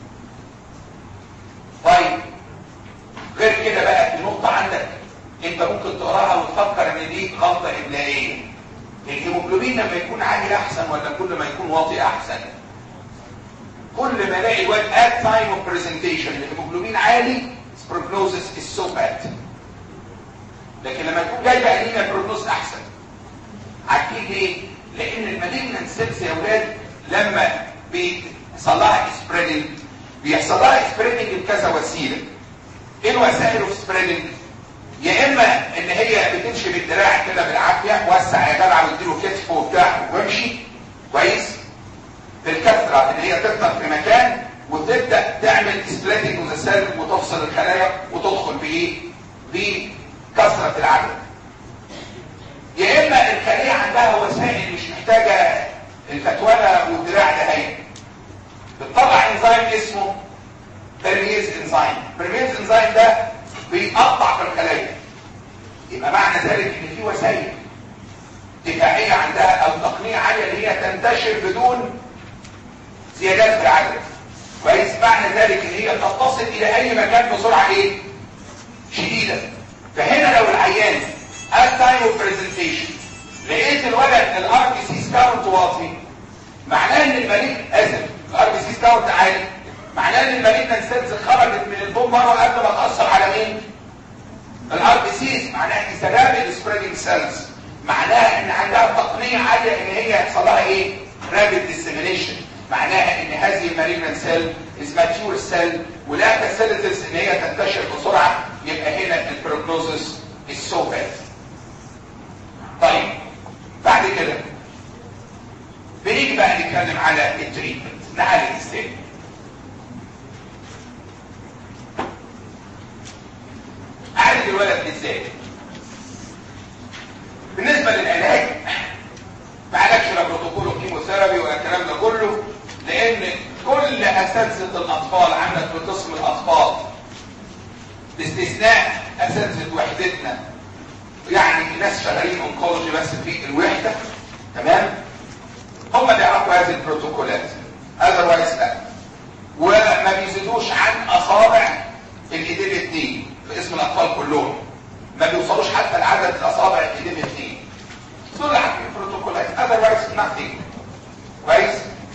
طيب غير كده بقى في نقطه عندك انت ممكن تقراها وتفكر ان دي غلطه ابداعيه الهيموجلوبين لما يكون عالي احسن ولا كل ما يكون واطي احسن كل ما الاقي الواد at time of presentation الهيموجلوبين عالي prognosis is so bad لكن لما يكون جاي بقى لينا prognosis احسن عارفين ليه؟ لان المالجنان سيلز يا اولاد لما بيحصل لها سبريدنج بيحصل لها سبريدنج بكذا وسيله ايه الوسائل اوف سبريدنج؟ يا اما ان هي بتمشي بالدراع كده بالعافيه وسع يا جدع واديله كتف وبتاع وامشي كويس بالكثره ان هي تفضل في مكان وتبدا تعمل سبليتنج وتسلل وتفصل الخلايا وتدخل بايه؟ بكثره العدد. يا اما الخليه عندها وسائل مش محتاجه الفتوله والدراع ده هي. بتطلع انزيم اسمه بيرميز انزيم، بيرميز انزيم ده بيقطع في الخلايا. يبقى معنى ذلك ان في وسائل دفاعيه عندها او تقنيه عاليه اللي هي تنتشر بدون زيادات في العدد. كويس معنى ذلك ان هي تتصل الى اي مكان بسرعه ايه شديده فهنا لو العيان at time of presentation لقيت الولد الار بي سي كاونت واطي معناه ان المريض اسف الار بي سي كاونت عالي معناه ان المالجنان سيلز خرجت من البون مره قبل ما تاثر على مين الار بي سيز معناها ان سلام السبريدنج سيلز معناها ان عندها تقنيه عاليه ان هي يحصل لها ايه رابيد ديسيمينيشن معناها ان هذه المالجنان سيل از ماتيور سيل ولا فاسيلتيز ان هي تنتشر بسرعه يبقى هنا البروجنوزس السو باد طيب بعد كده بنيجي بقى نتكلم على التريتمنت نعالج ازاي اعالج الولد ازاي بالنسبه للعلاج ما عالجش لا بروتوكول الكيموثيرابي ولا الكلام ده كله لان كل اساتذه الاطفال عندك في قسم الاطفال باستثناء اساتذه وحدتنا يعني ناس شغالين اونكولوجي بس في الوحده تمام هم اللي يعرفوا هذه البروتوكولات اذروايز لا وما بيزيدوش عن اصابع الايدين الاثنين في اسم الاطفال كلهم ما بيوصلوش حتى لعدد الاصابع الايدين الاثنين دول عارفين البروتوكولات اذروايز nothing كويس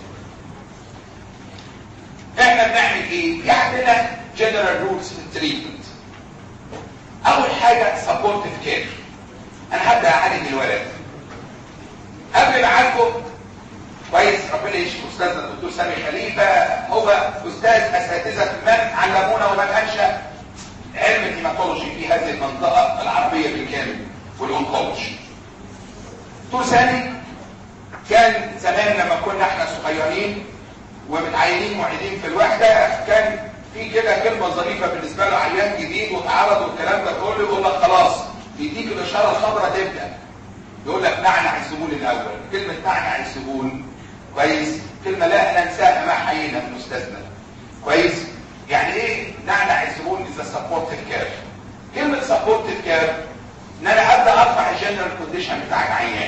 احنا بنعمل ايه في عندنا جنرال رولز في التريتمنت اول حاجه سبورتيف كير انا هبدا اعالج الولد قبل ما اعالجه كويس ربنا يشفي استاذنا الدكتور سامي خليفه هو استاذ اساتذه من علمونا ومن انشا علم الهيماتولوجي في هذه المنطقه العربيه بالكامل والاونكولوجي دكتور سامي كان زمان لما كنا احنا صغيرين ومتعينين معيدين في الوحده كان في كده كلمه ظريفه بالنسبه له عيان جديد وتعرض والكلام ده كله يقول لك خلاص يديك الاشاره الخضراء تبدا يقول لك نعنع الزبون الاول كلمه نعنع الزبون كويس كلمه لا ننساها ما حيينا من استاذنا كويس يعني ايه نعنع الزبون اذا سبورتيف كير كلمه سبورتيف كير ان انا ابدا ارفع الجنرال كونديشن بتاع العيان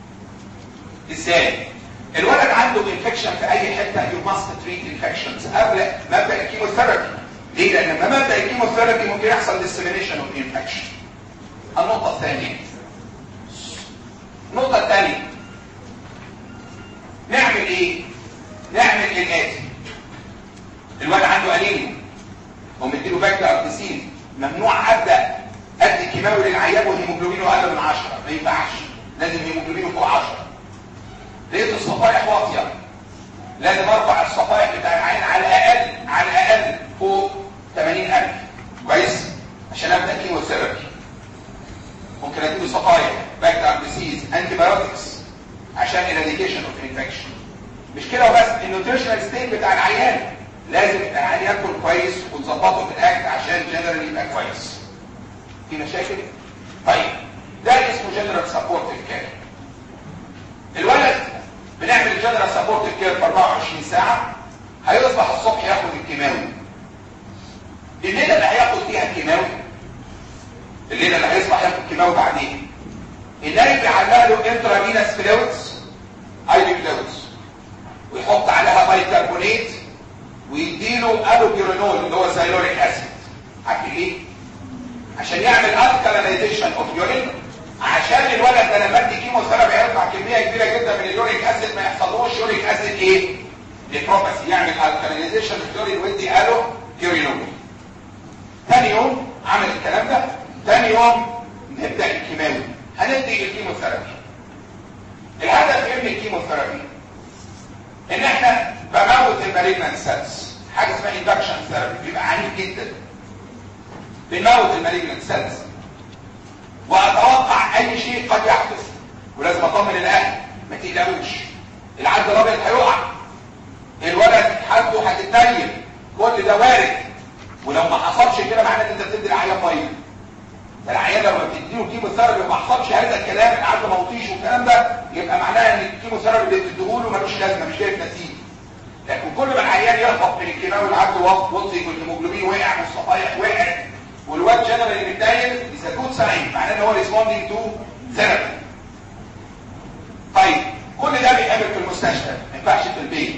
ازاي الولد عنده انفكشن في اي حته يو ماست تريت انفكشنز قبل مبدا الكيموثيرابي ليه لان لما مبدا الكيموثيرابي ممكن يحصل ديسيمينيشن اوف انفكشن النقطه الثانيه النقطه الثانيه نعمل ايه نعمل الاتي الولد عنده انيميا ومديله باكتر ارتسين ممنوع ابدا ادي كيماوي للعيان وهيموجلوبينه اقل من 10 ما ينفعش لازم هيموجلوبينه فوق 10 لقيت الصفائح واطيه لازم ارفع الصفائح بتاع العين على الاقل على الاقل فوق 80000 كويس عشان ابدا كيموثيرابي ممكن اديله صفائح باكتر ديسيز انتي بايوتكس عشان الاديكيشن اوف انفكشن مش كده وبس النيوتريشنال ستيت بتاع العيان لازم العيان ياكل كويس وتظبطه في الاكل عشان جنرال يبقى كويس في مشاكل طيب ده اسمه جنرال سبورتيف كير الولد بنعمل جنرال سبورتيف كير في 24 ساعه هيصبح الصبح ياخد الكيماوي الليله اللي هياخد فيها الكيماوي الليله اللي هيصبح ياخد الكيماوي بعدين النايم بيعلق له انترافينس فلويدز اي بي فلويدز ويحط عليها بيكربونات ويديله الوبيرينول اللي هو سايلوريك اسيد عارفين ليه؟ عشان يعمل الكالينيزيشن اوف يورين عشان الولد ده لما ادي كيموثيرابي هيطلع كميه كبيره جدا من اليوريك اسيد ما يحصلوش يوريك اسيد ايه؟ نيكروباسي يعمل الكالينيزيشن اوف يورين ويدي الو بيورينول ثاني يوم عمل الكلام ده ثاني يوم نبدا الكيماوي هندي الكيموثيرابي الهدف ايه من الكيموثيرابي ان احنا بموت المالجنان سيلز حاجه اسمها اندكشن ثيرابي بيبقى عنيف جدا بنموت المالجنان سيلز واتوقع اي شيء قد يحدث ولازم اطمن الاهل ما تقلقوش العد الابيض هيقع الولد حالته هتتنيل كل ده وارد ولو ما حصلش كده معناه ان انت بتدي العيان ميه العيان لما بتديله كيموثيرابي وما حصلش هذا الكلام العد ما وطيش والكلام ده يبقى معناها ان الكيموثيرابي اللي بتديهوله ملوش لازمه مش جايب نتيجه لكن كل ما العيان يهبط من الكيماوي العد وطي والهيموجلوبين وقع والصفائح وقعت والواد جنرالي متدايل is a good sign معناه ان هو responding to therapy طيب كل ده بيتعمل في المستشفى ما ينفعش في البيت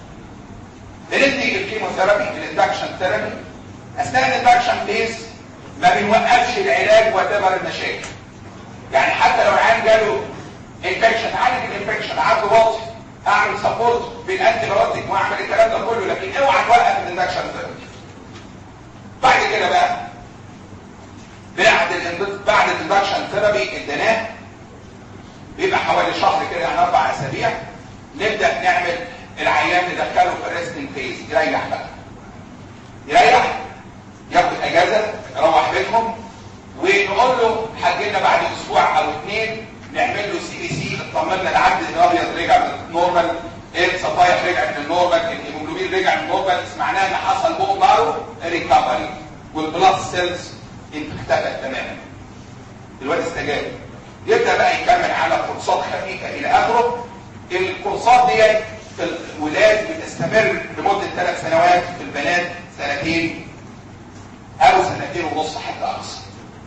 بندي الكيموثيرابي الاندكشن ثيرابي اثناء الاندكشن فيز ما بنوقفش العلاج وتبر المشاكل يعني حتى لو العيان جاله انفكشن عالج الانفكشن عالج واطي اعمل سبورت بالانتي بايوتيك واعمل الكلام ده كله لكن اوعى توقف الاندكشن ثيرابي بعد كده بقى بعد ال بعد الاندكشن ثيرابي اديناه بيبقى حوالي شهر كده يعني اربع اسابيع نبدا نعمل العيان ندخله في الريستنج فيز يريح بقى يريح ياخد اجازه يروح بيتهم ونقول له هتجي لنا بعد اسبوع او اثنين نعمل له سي بي سي اطمنا العبد الابيض رجع للنورمال الصفايح رجعت للنورمال الهيموجلوبين رجع للنورمال سمعناه ان حصل بوق مارو ريكفري والبلاد سيلز اختفت تماما الواد استجاب يبدا بقى يكمل على كورسات خفيفه الى اخره الكورسات ديت في الولاد بتستمر لمده ثلاث سنوات في البنات سنتين او سنتين ونص حتى اقصى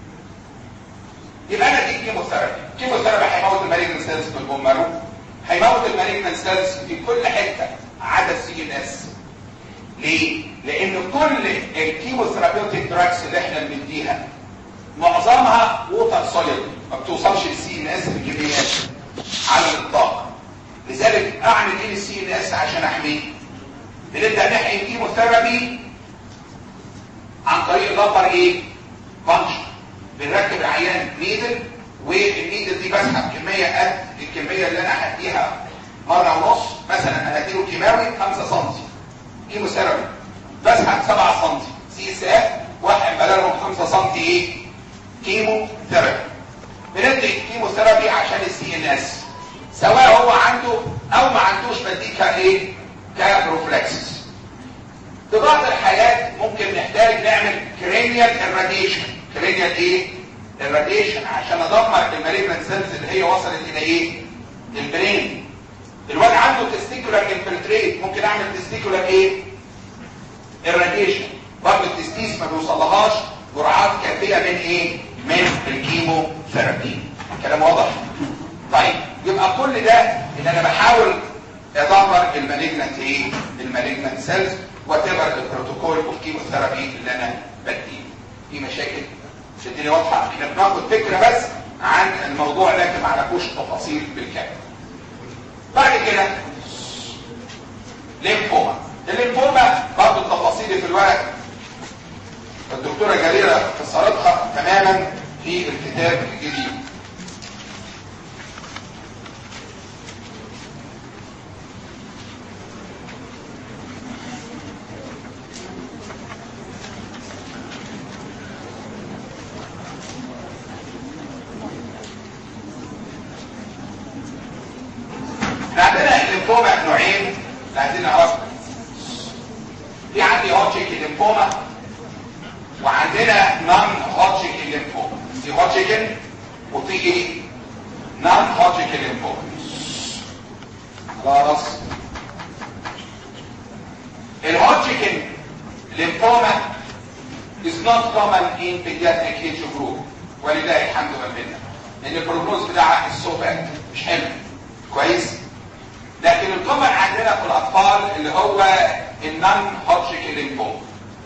يبقى انا دي كيموثيرابي كيموثيرابي هيموت المالجنت سيلز في البون مارو هيموت المالجنت سيلز في كل حته عدا السي ان اس ليه؟ لان كل الكيموثيرابيوتيك دراجز اللي احنا بنديها معظمها ووتر سوليد ما بتوصلش للسي ان اس بكميات على الاطلاق لذلك اعمل ايه للسي ان اس عشان احميه بنبدا نحقن كيموثيرابي عن طريق لابر ايه فانكشن بنركب العيان نيدل والنيدل دي بسحب كميه قد الكميه اللي انا هديها مره ونص مثلا انا هديله كيماوي 5 سم كيموثيرابي بسحب 7 سم سي اس اف واحد بدلهم 5 سم ايه كيمو ثيرابي بندي كيمو ثيرابي عشان السي ان اس سواء هو عنده او ما عندوش بديه كايه كبروفلاكسس في بعض الحالات ممكن نحتاج نعمل كرينيال الراديشن كرينيال ايه الراديشن عشان ادمر المالجنت سيلز اللي هي وصلت الى ايه البرين الواد عنده تستيكولار انفلتريت ممكن اعمل تستيكولار ايه الراديشن برضه التستيس ما بيوصلهاش جرعات كافيه من ايه من الكيمو ثيرابي كلام واضح طيب يبقى كل ده ان انا بحاول ادمر المالجنت ايه المالجنت سيلز وتبر البروتوكول اوف كيموثيرابي اللي انا بديه في مشاكل مش الدنيا واضحه احنا بناخد فكره بس عن الموضوع لكن ما نعرفوش التفاصيل بالكامل بعد كده ليمفوما الليمفوما برضه التفاصيل في الورق الدكتوره جريره فسرتها تماما في الكتاب الجديد عندنا الليمفوما نوعين عايزين نعرفها في عندي هوتشيك الليمفوما وعندنا نون هوتشيك الليمفوما في هوتشيكن وفي ايه نون هوتشيك الليمفوما خلاص الهوتشيكن ليمفوما is not common in pediatric age group ولله الحمد والمنه لان البروجنوز بتاعها السوبات مش حلو كويس لكن الكومن عندنا في الاطفال اللي هو النون هوتشيك ليمفوما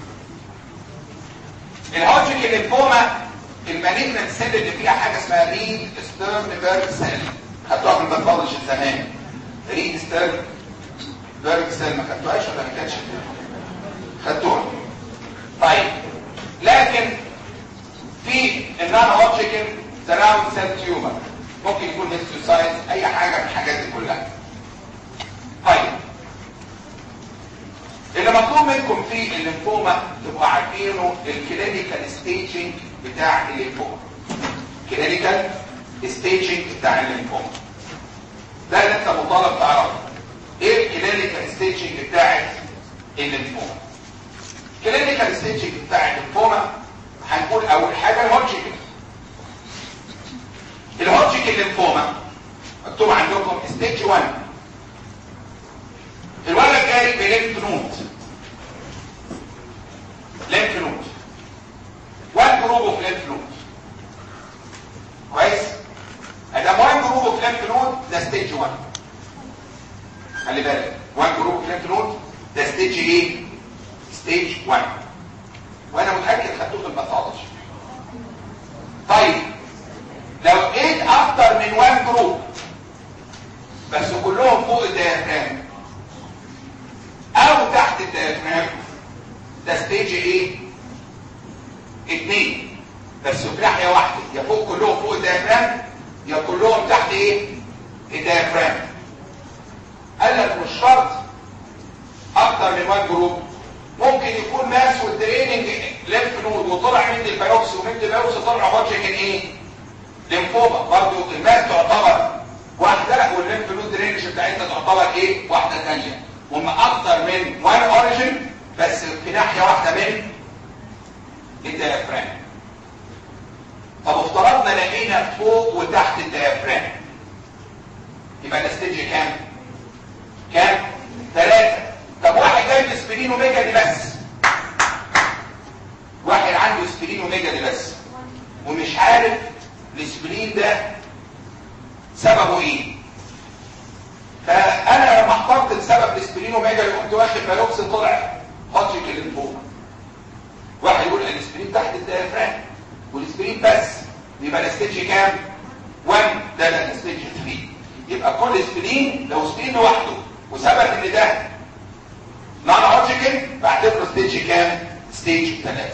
الهوتشيك ليمفوما المالجنت سيل اللي فيها حاجه اسمها ريد ستيرن بيرج سيل خدتوها في الباثولوجي زمان ريد ستيرن بيرج سيل ما خدتوهاش ولا ما كانتش خدتوها طيب لكن في النون هوتشيكن سراوند سيل تيومر ممكن يكون هيستوسايت اي حاجه من الحاجات دي كلها طيب اللي مطلوب منكم في الليمفوما تبقوا عارفينه الكلينيكال ستيجنج بتاع الليمفوما كلينيكال ستيجنج بتاع الليمفوما ده اللي انت مطالب تعرفه ايه الكلينيكال ستيجنج بتاع الليمفوما الكلينيكال ستيجنج بتاع الليمفوما هنقول اول حاجه الهوتشكن الهوتشكن الليمفوما مكتوب عندكم ستيج 1 الولد جاي بليمف نود ليمف نود وان جروب اوف ليمف نود كويس ادام وان جروب اوف ليمف نود ده ستيج 1 خلي بالك وان جروب اوف ليمف نود ده ستيج ايه ستيج 1 وانا متاكد خدتوه في الباثولوجي طيب لو لقيت اكتر من وان جروب بس كلهم فوق الدايركت بس في ناحيه واحده يا فوق كلهم فوق الديافرام يا كلهم تحت ايه الديافرام قال لك مش شرط اكتر من وان جروب ممكن يكون ماس والدريننج ليمف نود وطلع من البيوبسي ومن البيوبسي طلع هوتشكن ايه ليمفوما برضه الماس تعتبر واحده والليمف نود درينج بتاعتها تعتبر ايه واحده ثانيه هم اكتر من وان اوريجن بس في ناحيه واحده من الديافرام طب افترضنا لقينا فوق وتحت الديافرام يبقى ده ستيج كام كام ثلاثة طب واحد جايب اسبرين وميجا دي بس واحد عنده اسبرين وميجا دي بس ومش عارف الاسبرين ده سببه ايه فانا لما احترت لسبب الاسبرين وميجا قمت واخد بالوكس طلع هاتشيك الليمفوما واحد يقول الاسبرين تحت الديافرام والاسبرين بس يبقى الستيج كام 1 ده ده الستيج 3 يبقى كل اسبرين لو اسبرين لوحده وثبت ان ده نون هوتشكن بعتبره ستيج كام ستيج 3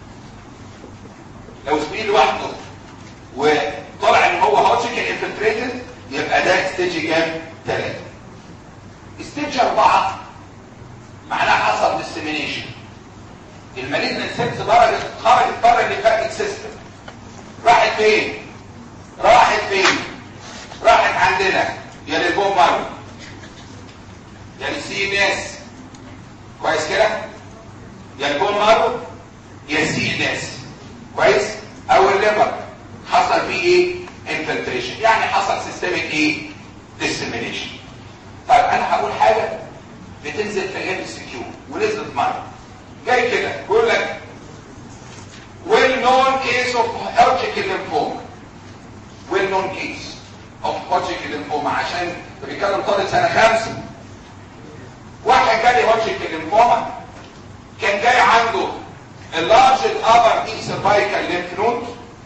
لو اسبرين لوحده وطلع ان هو هوتشكن انفلتريتد يبقى ده ستيج كام 3 ستيج 4 معناها حصل ديسيمينيشن المالجنت سيلز درجه خرجت بره الليمفاتيك سيستم راحت فين راحت فين راحت عندنا يا للبون مارو يا للسي ان اس كويس كده يا البون مارو يا السي ان اس كويس او الليفر حصل فيه ايه انفلتريشن يعني حصل سيستميك ايه ديسيمينيشن طيب انا هقول حاجه بتنزل في الام سي كيو ونزلت مره جاي كده بيقول لك well known case of Hodgkin lymphoma well known case of Hodgkin lymphoma عشان بيتكلم طالب سنه خمسه واحد جالي Hodgkin lymphoma كان جاي عنده اللارج الابر دي سيرفايكال ليمف نود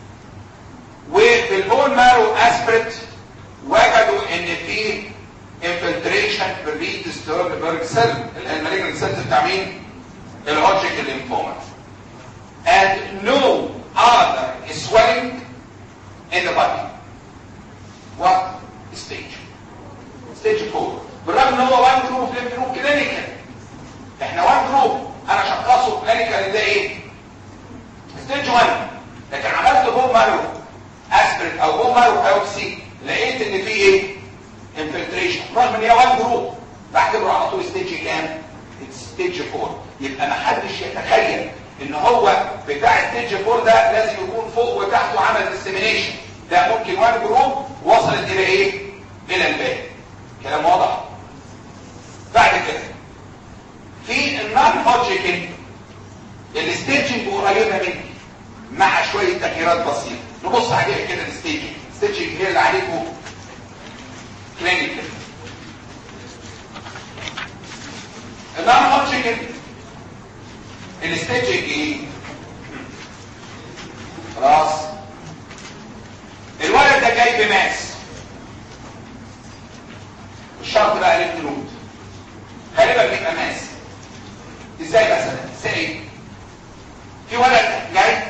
وبالبون مارو اسبريت وجدوا ان في انفلتريشن بالريد ستيرنبرج سيل اللي هي المالجنت سيلز بتاع مين؟ الهوجيك ليمفوما and no other swelling in the body what stage stage 4 بالرغم ان هو وان جروب ليمف نود كلينيكال احنا وان جروب انا شخصه كلينيكال ده ايه ستيج 1 لكن عملت بوم مارو اسبريت او بوم مارو بايوبسي لقيت ان في ايه انفلتريشن رغم ان هي وان جروب بعتبره على طول ستيج كام ستيج 4 يبقى ما حدش يتخيل ان هو بتاع ستيج 4 ده لازم يكون فوق وتحت وعمل ديسيمينيشن ده ممكن وان جروب وصلت الى ايه الى الباقي كلام واضح بعد كده في النون هوجيكن الستيجنج قريبه مني مع شويه تغييرات بسيطه نبص عليها كده الستيجنج الستيجنج هي اللي عليكم كلينيكال النون هوجيكن الستيجنج ايه خلاص الولد ده جاي بماس الشرط بقى ليفت نود غالبا بيبقى ماس ازاي مثلا ازاي في ولد جاي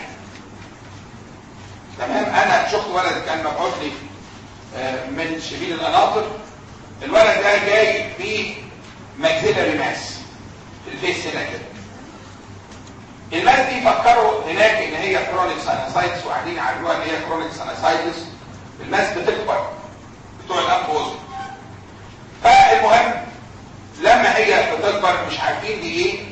تمام انا شفت ولد كان مبعوث لي من شبيل القناطر الولد ده جاي بمجزله ماس في الفيس هنا كده الماس دي فكروا هناك ان هي كرونيك ساينسايتس وقاعدين يعالجوها ان هي كرونيك ساينسايتس الماس بتكبر بتوع الانف واذن فالمهم لما هي بتكبر مش عارفين دي ايه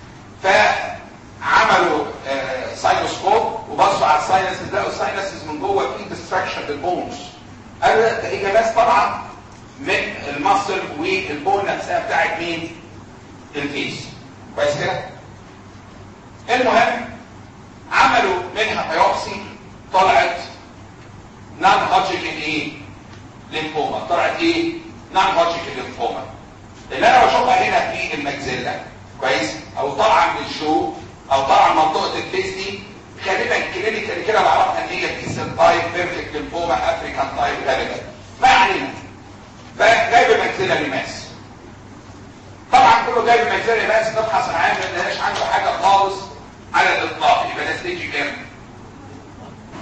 فعملوا آه ساينوسكوب وبصوا على الساينسز لقوا الساينسز من جوه في ديستراكشن بالبونز قالوا ده هي ماس طالعه من المصل والبون نفسها بتاعت مين؟ الفيس كويس كده؟ المهم عملوا منها بايوبسي طلعت نون هوجيكن ايه؟ ليمفوما طلعت ايه؟ نون هوجيكن ليمفوما اللي انا بشوفها هنا في المجزله كويس او طالعه من الشو او طالعه من منطقه الفيس دي غالبا كلينيكال كده بعرفها ان هي ديسن تايب بيرفكت ليمفوما افريكان تايب غالبا ما علينا جايب مجزله لماس طبعا كله جايب مجزله لماس نفحص العام ما لقاش عنده حاجه خالص على الاطلاق يبقى ده ستيج كام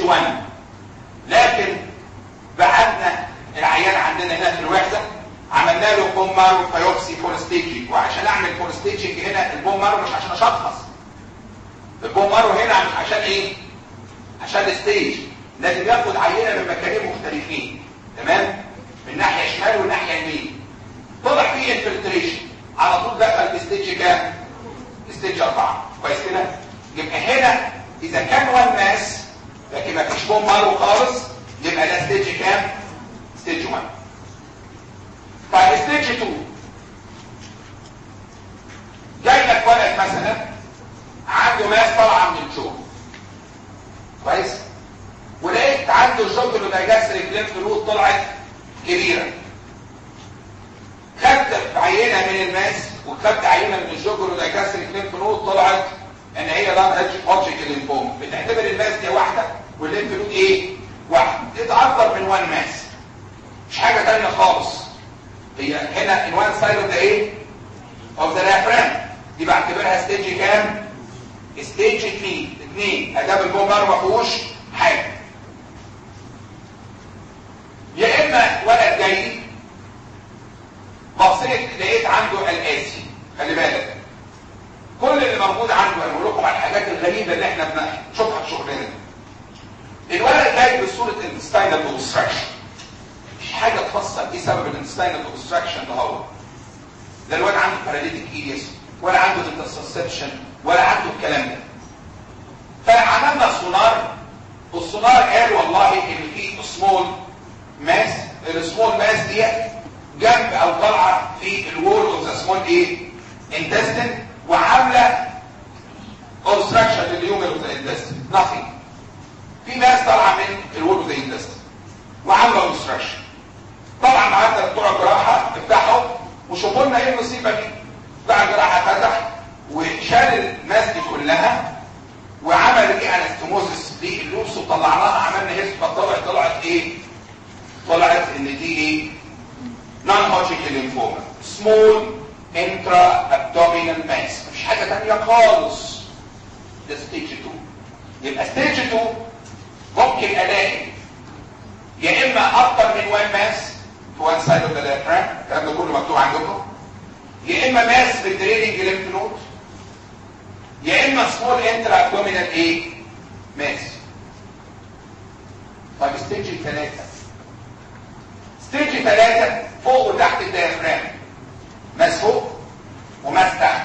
1 لكن بعدنا العيان عندنا هنا في الوحده عملنا له بوم مارو بايوبسي فور ستيجنج وعشان اعمل فور ستيجنج هنا البوم مارو مش عشان اشخص البوم مارو هنا مش عشان ايه عشان الستيج لازم ياخد عينه من مكانين مختلفين تمام من ناحيه شمال والناحيه يمين طلع فيه انفلتريشن على طول دخل في ستيج كام ستيج 4 كويس كده يبقى هنا اذا كان وان ماس لكن ما فيش بوم مارو خالص يبقى ده ستيج كام ستيج 1 طيب ستيج 2 جاي لك ولد مثلا عنده ماس طالعه من الجو كويس ولقيت عنده الجوكر دايجاستريك ليمف نود طلعت كبيره خدت عينه من الماس وخدت عينه من الجوكر دايجاستريك ليمف نود طلعت ان هي لان اوبجكت ليمفوم بتعتبر الماس دي واحده والليمف نود ايه واحده تتعبر من وان ماس مش حاجه ثانيه خالص هي هنا الوان سايد اوف ذا ايه اوف ذا ديافرام دي بعتبرها ستيج كام ستيج 2 2 اداب البومبر ما فيهوش حاجه يا اما ولد جاي بصيت لقيت عنده الاسي خلي بالك كل اللي موجود عنده انا بقول لكم على الحاجات الغريبه اللي احنا بنشوفها في شغلنا الولد جاي بصوره انتستاينال اوبستراكشن مش حاجه تفسر ايه سبب الانتستاينال اوبستراكشن ده هو لا الولد عنده باراليتيك ايديس ولا عنده انترسبشن ولا عنده الكلام ده فعملنا سونار والسونار قال والله ان في سمول ماس السمول ماس دي جنب او طالعه في الوول اوف ذا سمول ايه انتستين وعامله اوبستراكشن لليومر اوف ذا انتستين nothing في ماس طالعه من الوول اوف ذا انتستين وعامله اوبستراكشن طبعا قعدنا بتوع الجراحه افتحوا وشوفوا لنا ايه المصيبه دي بتاع الجراحه فتح وشال الماس دي كلها وعمل ايه انستموزس لللوس وطلعناها عملنا هيست فطلعت طلعت ايه طلعت ان دي ايه نون هوجيكال ليمفوما سمول انترا ابدومينال ماس مفيش حاجه ثانيه خالص ده ستيج 2 يبقى ستيج 2 ممكن الاقي يا اما اكتر من وان ماس في وان سايد اوف ذا diaphragm الكلام ده كله مكتوب عندكم يا اما ماس بالدريننج ليمف نود يا اما سمول انترا ابدومينال ايه ماس طيب ستيج 3 ستيج 3 فوق وتحت الديافرام ماس فوق وماس تحت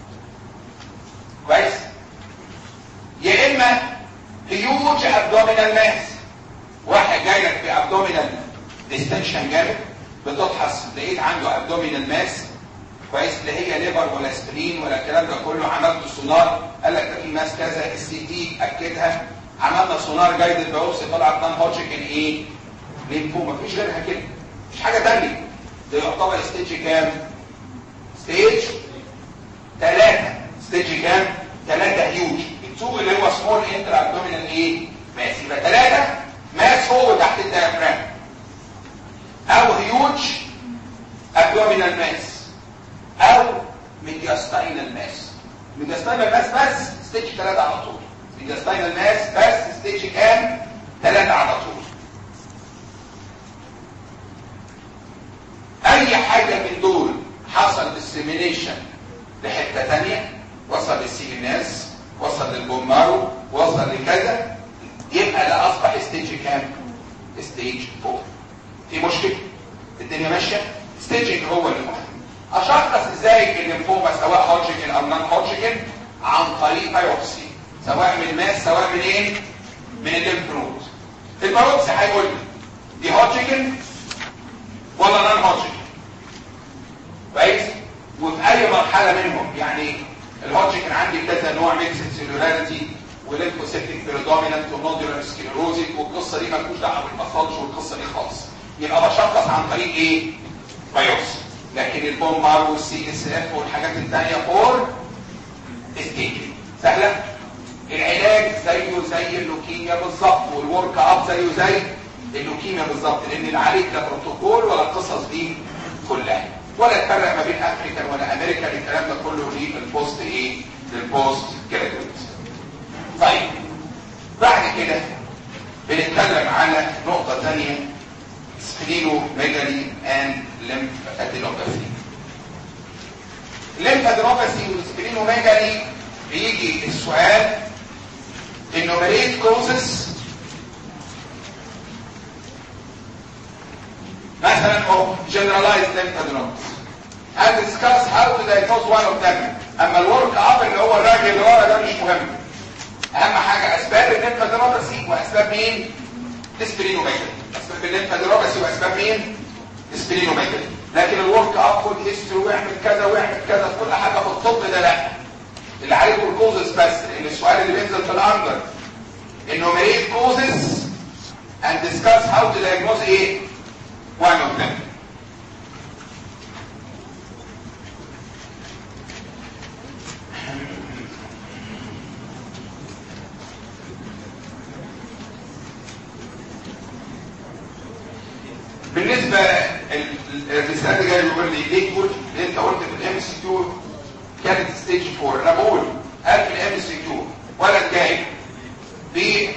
كويس يا اما هيوج ابدومينال ماس واحد جاي لك في ابدومينال ديستنشن جامد بتفحص لقيت عنده ابدومينال ماس كويس لا هي ليبر ولا سبرين ولا الكلام ده كله عملت سونار قال لك ده في ماس كذا السي تي اكدها عملنا سونار جايد باوبسي طلعت نان هوجيكن ايه ليمفوما مفيش غيرها كده مش حاجه ثانيه ده يعتبر ستيج كام ستيج ثلاثة ستيج كام ثلاثة هيوج التو اللي هو سمول انتر ابدومينال ايه ماس يبقى ثلاثة ماس فوق وتحت الديافرام او هيوج ابدومينال ماس او ميدياستاينال ماس ميدياستاينال ماس بس ستيج 3 على طول ميدياستاينال ماس بس ستيج كام 3 على طول اي حاجة من دول حصل ديسيمينيشن لحتة تانية وصل للسيجناس وصل للبومارو وصل لكذا يبقى ده اصبح ستيج كام ستيج 4 في مشكلة الدنيا ماشية ستيجنج هو اللي مهم اشخص ازاي الليمفوما سواء هوجيكن او نون هوجيكن عن طريق بايوبسي سواء من ماس سواء من ايه من الليمف نود البايوبسي هيقول لي دي هوجيكن ولا نون هوجيكن كويس وفي اي مرحله منهم يعني الهوجيكن عندي كذا نوع ميكسد سيلولاريتي وليمفوسيتيك بريدومينانت ونودولار سكليروزيك والقصه دي مالكوش دعوه بالباثولوجي والقصه دي خالص يبقى بشخص عن طريق ايه بايوبسي لكن البومبار والسي اس اف والحاجات الثانيه فور ستيج سهله العلاج زيه زي اللوكيميا بالظبط والورك اب زيه زي اللوكيميا بالظبط لان اللي عليك لا بروتوكول ولا القصص دي كلها ولا تفرق ما بين افريكان ولا امريكان الكلام ده كله ليه للبوست ايه للبوست جرادويت طيب بعد كده
بنتكلم على نقطة ثانية سبلينوميجالي اند ليمفادينوباثي الليمفادينوباثي والسبلينوميجالي بيجي السؤال enumerate causes مثلا of generalized lymphadenopathy and discuss how to diagnose one of them اما الورك اب اللي هو الراجل اللي ورا ده مش مهم اهم حاجه اسباب الليمفادينوباثي واسباب مين السبلينوميجالي اسباب الليمفادينوباثي واسباب مين السبلينوميجالي لكن الورك اب خد هيستوري واعمل كذا واعمل كذا كل حاجه في الطب ده لا اللي عليكم الكوزز بس لان السؤال اللي بينزل في الاندر enumerate causes and discuss how to diagnose ايه one of them بالنسبة الرسالة اللي جاي بيقول لي ليه تقول انت قلت في الام سي كيو كانت ستيج 4 انا بقول قال في الام سي كيو ولد جاي ب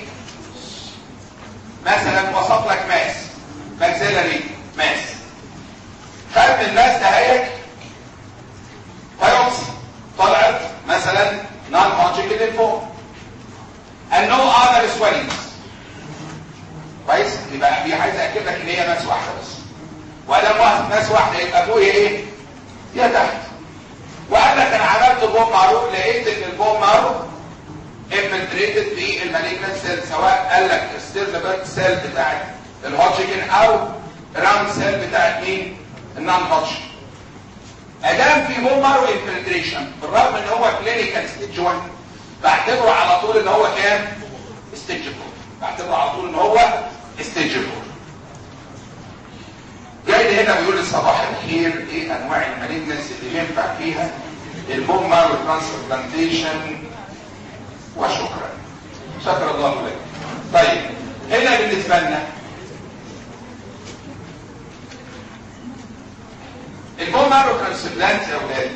مثلا وصف لك ماس ماكسيلاري ماس خد من الماس دهيت بايوبسي طلعت مثلا نون هوجيكال لينفوم and no other swellings كويس يبقى هي عايز اكد لك ان هي ماس واحده بس وادام واحد ماس واحده يبقى فوق ايه يا تحت وقال لك انا عملت بوم معروف لقيت ان البوم معروف انفلتريتد في المالجنت سيل سواء قال لك ستيرلبرت سيل بتاعت الهوتشكن او راوند سيل بتاعت مين النون هوتشكن ادام في بوم مارو انفلتريشن بالرغم ان هو كلينيكال ستيج 1 بعتبره على طول ان هو كام ستيج 4 بعتبره على طول ان هو ستيج 4 جاي لي هنا بيقول لي صباح الخير ايه انواع المالجنس اللي ينفع فيها البوم مارو ترانسبلانتيشن وشكرا شكر الله لك طيب هنا بالنسبة لنا البومارو ترانسبلانت يا اولاد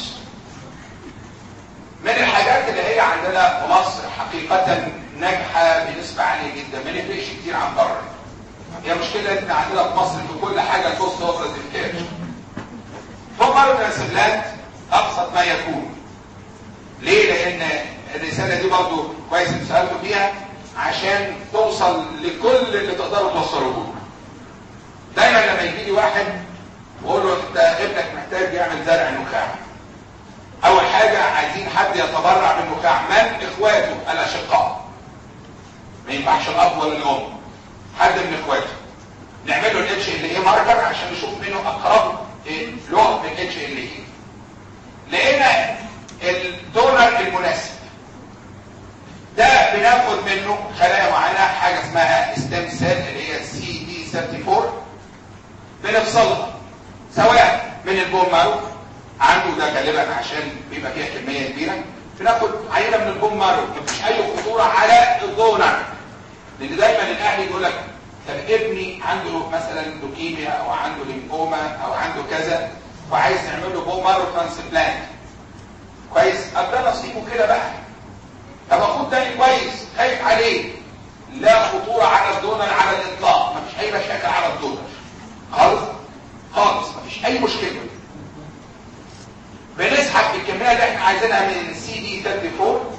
من الحاجات اللي هي عندنا في مصر حقيقة ناجحة بنسبة عالية جدا ما نفرقش كتير عن بره هي مشكلة ان عندنا في مصر في كل حاجة الكوست اوفرز الكاش بومارو ترانسبلانت ابسط ما يكون ليه لان الرسالة دي برضو كويس ان سألتوا فيها عشان توصل لكل اللي تقدروا توصلوه له دايما لما يجي لي واحد واقول له انت ابنك محتاج يعمل زرع نخاع اول حاجة عايزين حد يتبرع بالنخاع من اخواته الاشقاء ما ينفعش الاب ولا الام حد من اخواته نعمل له الاتش ال اي ماركر عشان نشوف منه اقرب ايه له من اتش ال اي لقينا الدونر المناسب ده بناخد منه خلايا معينه حاجه اسمها ستيم سيل اللي هي سي دي 34 بنفصلها سواء من البون مارو عنده ده غالبا عشان بيبقى فيها كميه كبيره بناخد عينه من البون مارو مفيش اي خطوره على الدونر لان دايما الاهل يقول لك طب ابني عنده مثلا لوكيميا او عنده ليمفوما او عنده كذا وعايز نعمل له بون مارو ترانسبلانت كويس ابدا نصيبه كده بقى طب اخد تاني كويس خايف عليه لا خطوره على الدونر على الاطلاق مفيش اي مشاكل على الدونر خالص خالص مفيش اي مشكله بنسحب الكميه اللي احنا عايزينها من السي دي 34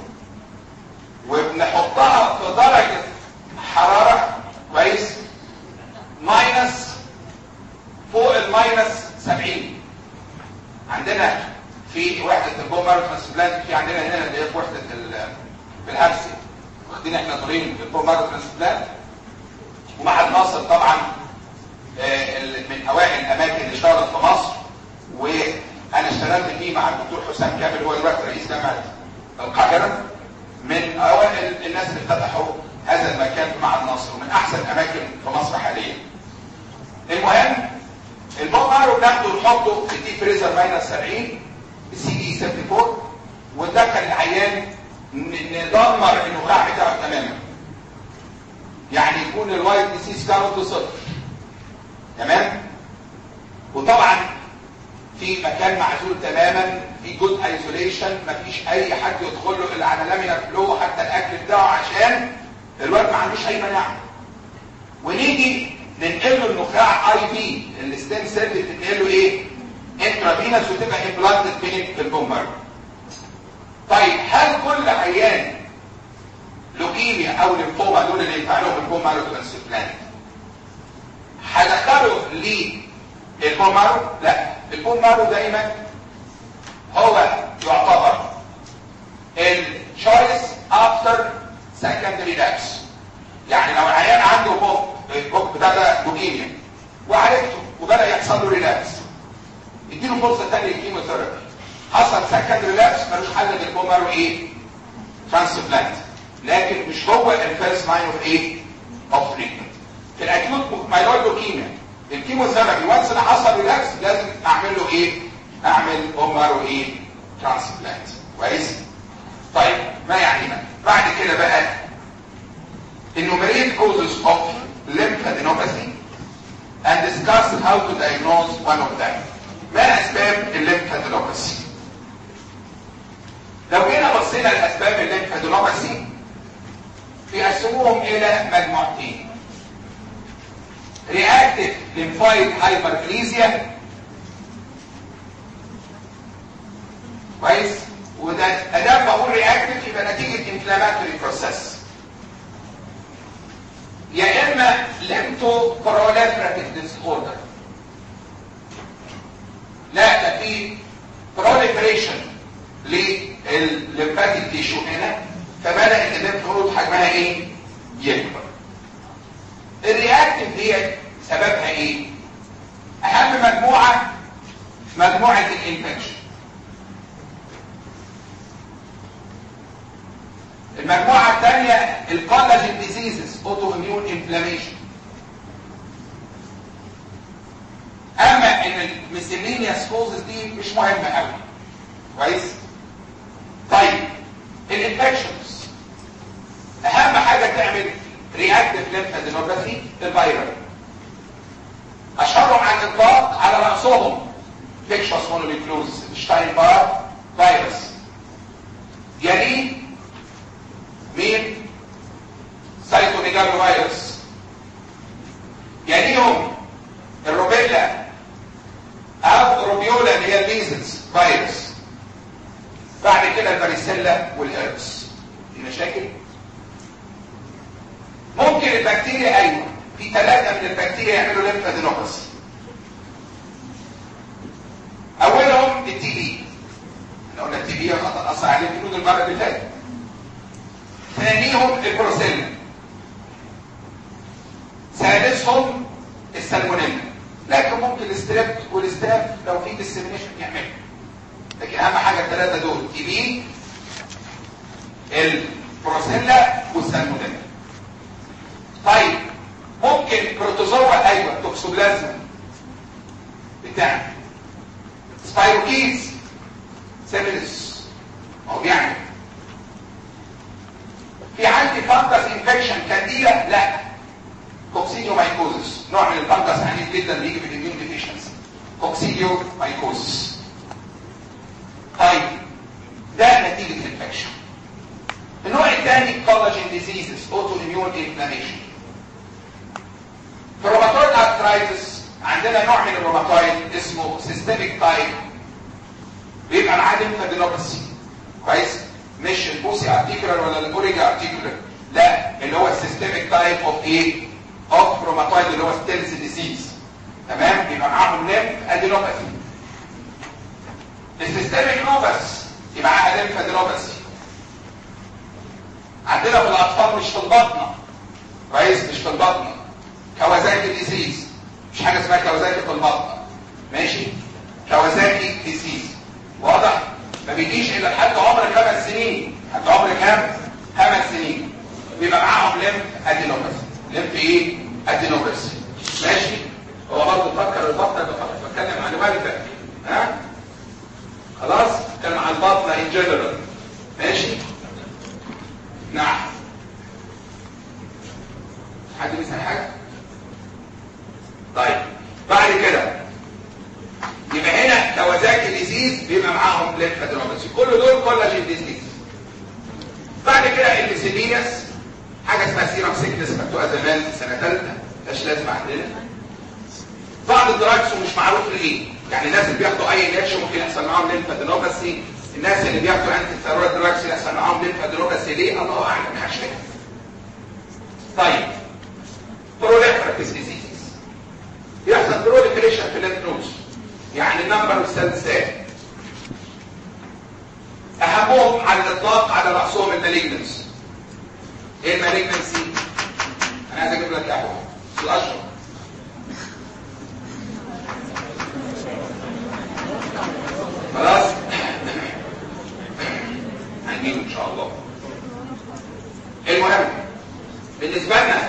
وبنحطها في درجه حراره كويس ماينس فوق الماينس 70 عندنا في وحده البومر ترانسبلانت في عندنا هنا اللي هي في وحده بالهرسي واخدين احنا دورين في البومر ترانسبلانت ومعهد ناصر طبعا من اوائل الاماكن اللي اشتغلت في مصر وانا اشتغلت فيه مع الدكتور حسام كامل هو دلوقتي رئيس جامعه القاهره من اوائل الناس اللي فتحوا هذا المكان في معهد ناصر ومن احسن الاماكن في مصر حاليا المهم البومر بناخده نحطه في دي فريزر ماينس 70 السي دي 74 وندخل العيان ندمر النخاع بتاعه تماما يعني يكون الوايت ديسيز كاونت صفر تمام وطبعا في مكان معزول تماما في جود ايزوليشن مفيش اي حد يدخل له الا على لامينار فلو حتى الاكل بتاعه عشان الواد ما عندوش اي مناعه ونيجي ننقل له النخاع اي بي الستيم سيل اللي بتنقل له ايه انترافينس وتبقى امبلانتد فين في البومر طيب هل كل عيان لوكيميا او ليمفوما دول اللي ينفع لهم البومر ترانسبلانت هدخله للبومارو لا البومارو دايما هو يعتبر الشويس افتر سكندري لابس يعني لو العيان عنده بوك البوك بتاع ده لوكيميا وعالجته وبدا يحصل له ريلابس اديله فرصه ثانيه للكيموثيرابي حصل سكندري لابس ملوش حل غير البومارو ايه ترانسبلانت لكن مش هو الفيرست لاين اوف ايه اوف تريتمنت في الاكيوت مايلويد لوكيميا الكيموثيرابي وانس ان حصل ريلابس لازم اعمل له ايه اعمل بومارو ايه ترانسبلانت كويس طيب ما يعني ما بعد كده بقى enumerate causes of lymphadenopathy and discuss how to diagnose one of them ما اسباب الليمفادينوباثي لو جينا بصينا لاسباب الليمفادينوباثي بيقسموهم الى مجموعتين reactive lymphoid hyperplasia كويس وده ادام بقول رياكتيف يبقى نتيجه انفلاماتوري بروسيس يا اما ليمتو بروليفراتيف ديس اوردر لا ده في بروليفريشن للليمفاتيك تيشو هنا فبدات الليمف نود حجمها ايه يكبر الرياكتيف دي سببها ايه اهم مجموعه مجموعه الانفكشن المجموعة الثانية الكولاجين ديزيزز اوتو اميون انفلاميشن اما ان الميسيلينيوس كوزز دي مش مهمة قوي كويس طيب الانفكشنز اهم حاجة تعمل رياكتيف ليمفادينوباثي الفيرال اشهرهم على الاطلاق على راسهم فيكشوس مونوليكلوز شتاين بار فيروس يليه مين سايتوميجالو فيروس يليهم الروبيلا او روبيولا اللي هي الميزلز فيروس بعد كده الفاريسيلا والهربس دي مشاكل ممكن البكتيريا ايوه في ثلاثه من البكتيريا يعملوا ليمفادينوباثي اولهم التي بي احنا قلنا التي بي اثر عليه الجنود المره اللي فاتت ثانيهم البروسيلا ثالثهم السالمونيلا لكن ممكن الاستريب والاستاف لو في ديسيمينيشن يعمل لكن اهم حاجه الثلاثه دول تي بي البروسيلا والسالمونيلا طيب ممكن بروتوزوا ايوه توكسوبلازما بتاع سبايروكيز سيفيلس هو بيعمل في عندي فانجس انفكشن كانديدا لا كوكسيديو مايكوزس نوع من الفانجس عنيف جدا بيجي في الاميون ديفيشنسي كوكسيديو مايكوزس طيب ده نتيجه الانفكشن النوع الثاني كولاجين ديزيزز اوتو اميون انفلاميشن في الروماتويد ارثرايتس عندنا نوع من الروماتويد اسمه سيستميك تايب بيبقى معاه ليمفادينوباثي كويس مش البوسي ارتيكولار ولا الاوريجا ارتيكولار لا اللي هو السيستميك تايب اوف ايه اوف روماتويد اللي هو ستيلز ديزيز تمام يبقى معاهم ليمف ادينوباثي السيستميك لوبس يبقى معاها ليمف ادينوباثي عندنا في الاطفال مش في البطنه كويس مش في البطنه كوازاكي ديزيز مش حاجه اسمها كوازاكي في البطنه ماشي كوازاكي ديزيز واضح ما بيجيش الا لحد عمر خمس سنين لحد عمر كام خمس سنين بيبقى معاهم ليمف ادينوباثي ليمف ايه ادينوباثي ماشي هو برضه فكر البطنه بتكلم عن والدك ها خلاص كان عن البطنه ان جنرال ماشي نعم حد بيسال حاجه طيب بعد كده يبقى هنا كوازاكي ديزيز بيبقى معاهم ليمفادينوباثي كل دول كولاجين ديزيز بعد كده الميسيلينيوس حاجه اسمها سيرم سيكنس خدتوها زمان في سنه ثالثه مش لازم عندنا بعض الدراجز ومش معروف ليه يعني الناس اللي بياخدوا اي انجكشن ممكن يحصل معاهم ليمفادينوباثي الناس اللي بياخدوا انتي ثيرويد دراجز يحصل معاهم ليمفادينوباثي ليه الله اعلم محدش فاهم طيب proliferative diseases يحصل proliferation في الليمف نودز يعني النمبر والسيلز اهمهم على الاطلاق على راسهم المالجنسي ايه المالجنسي انا عايز اجيب لك قهوه الاشهر خلاص هنجيب ان شاء الله المهم بالنسبه لنا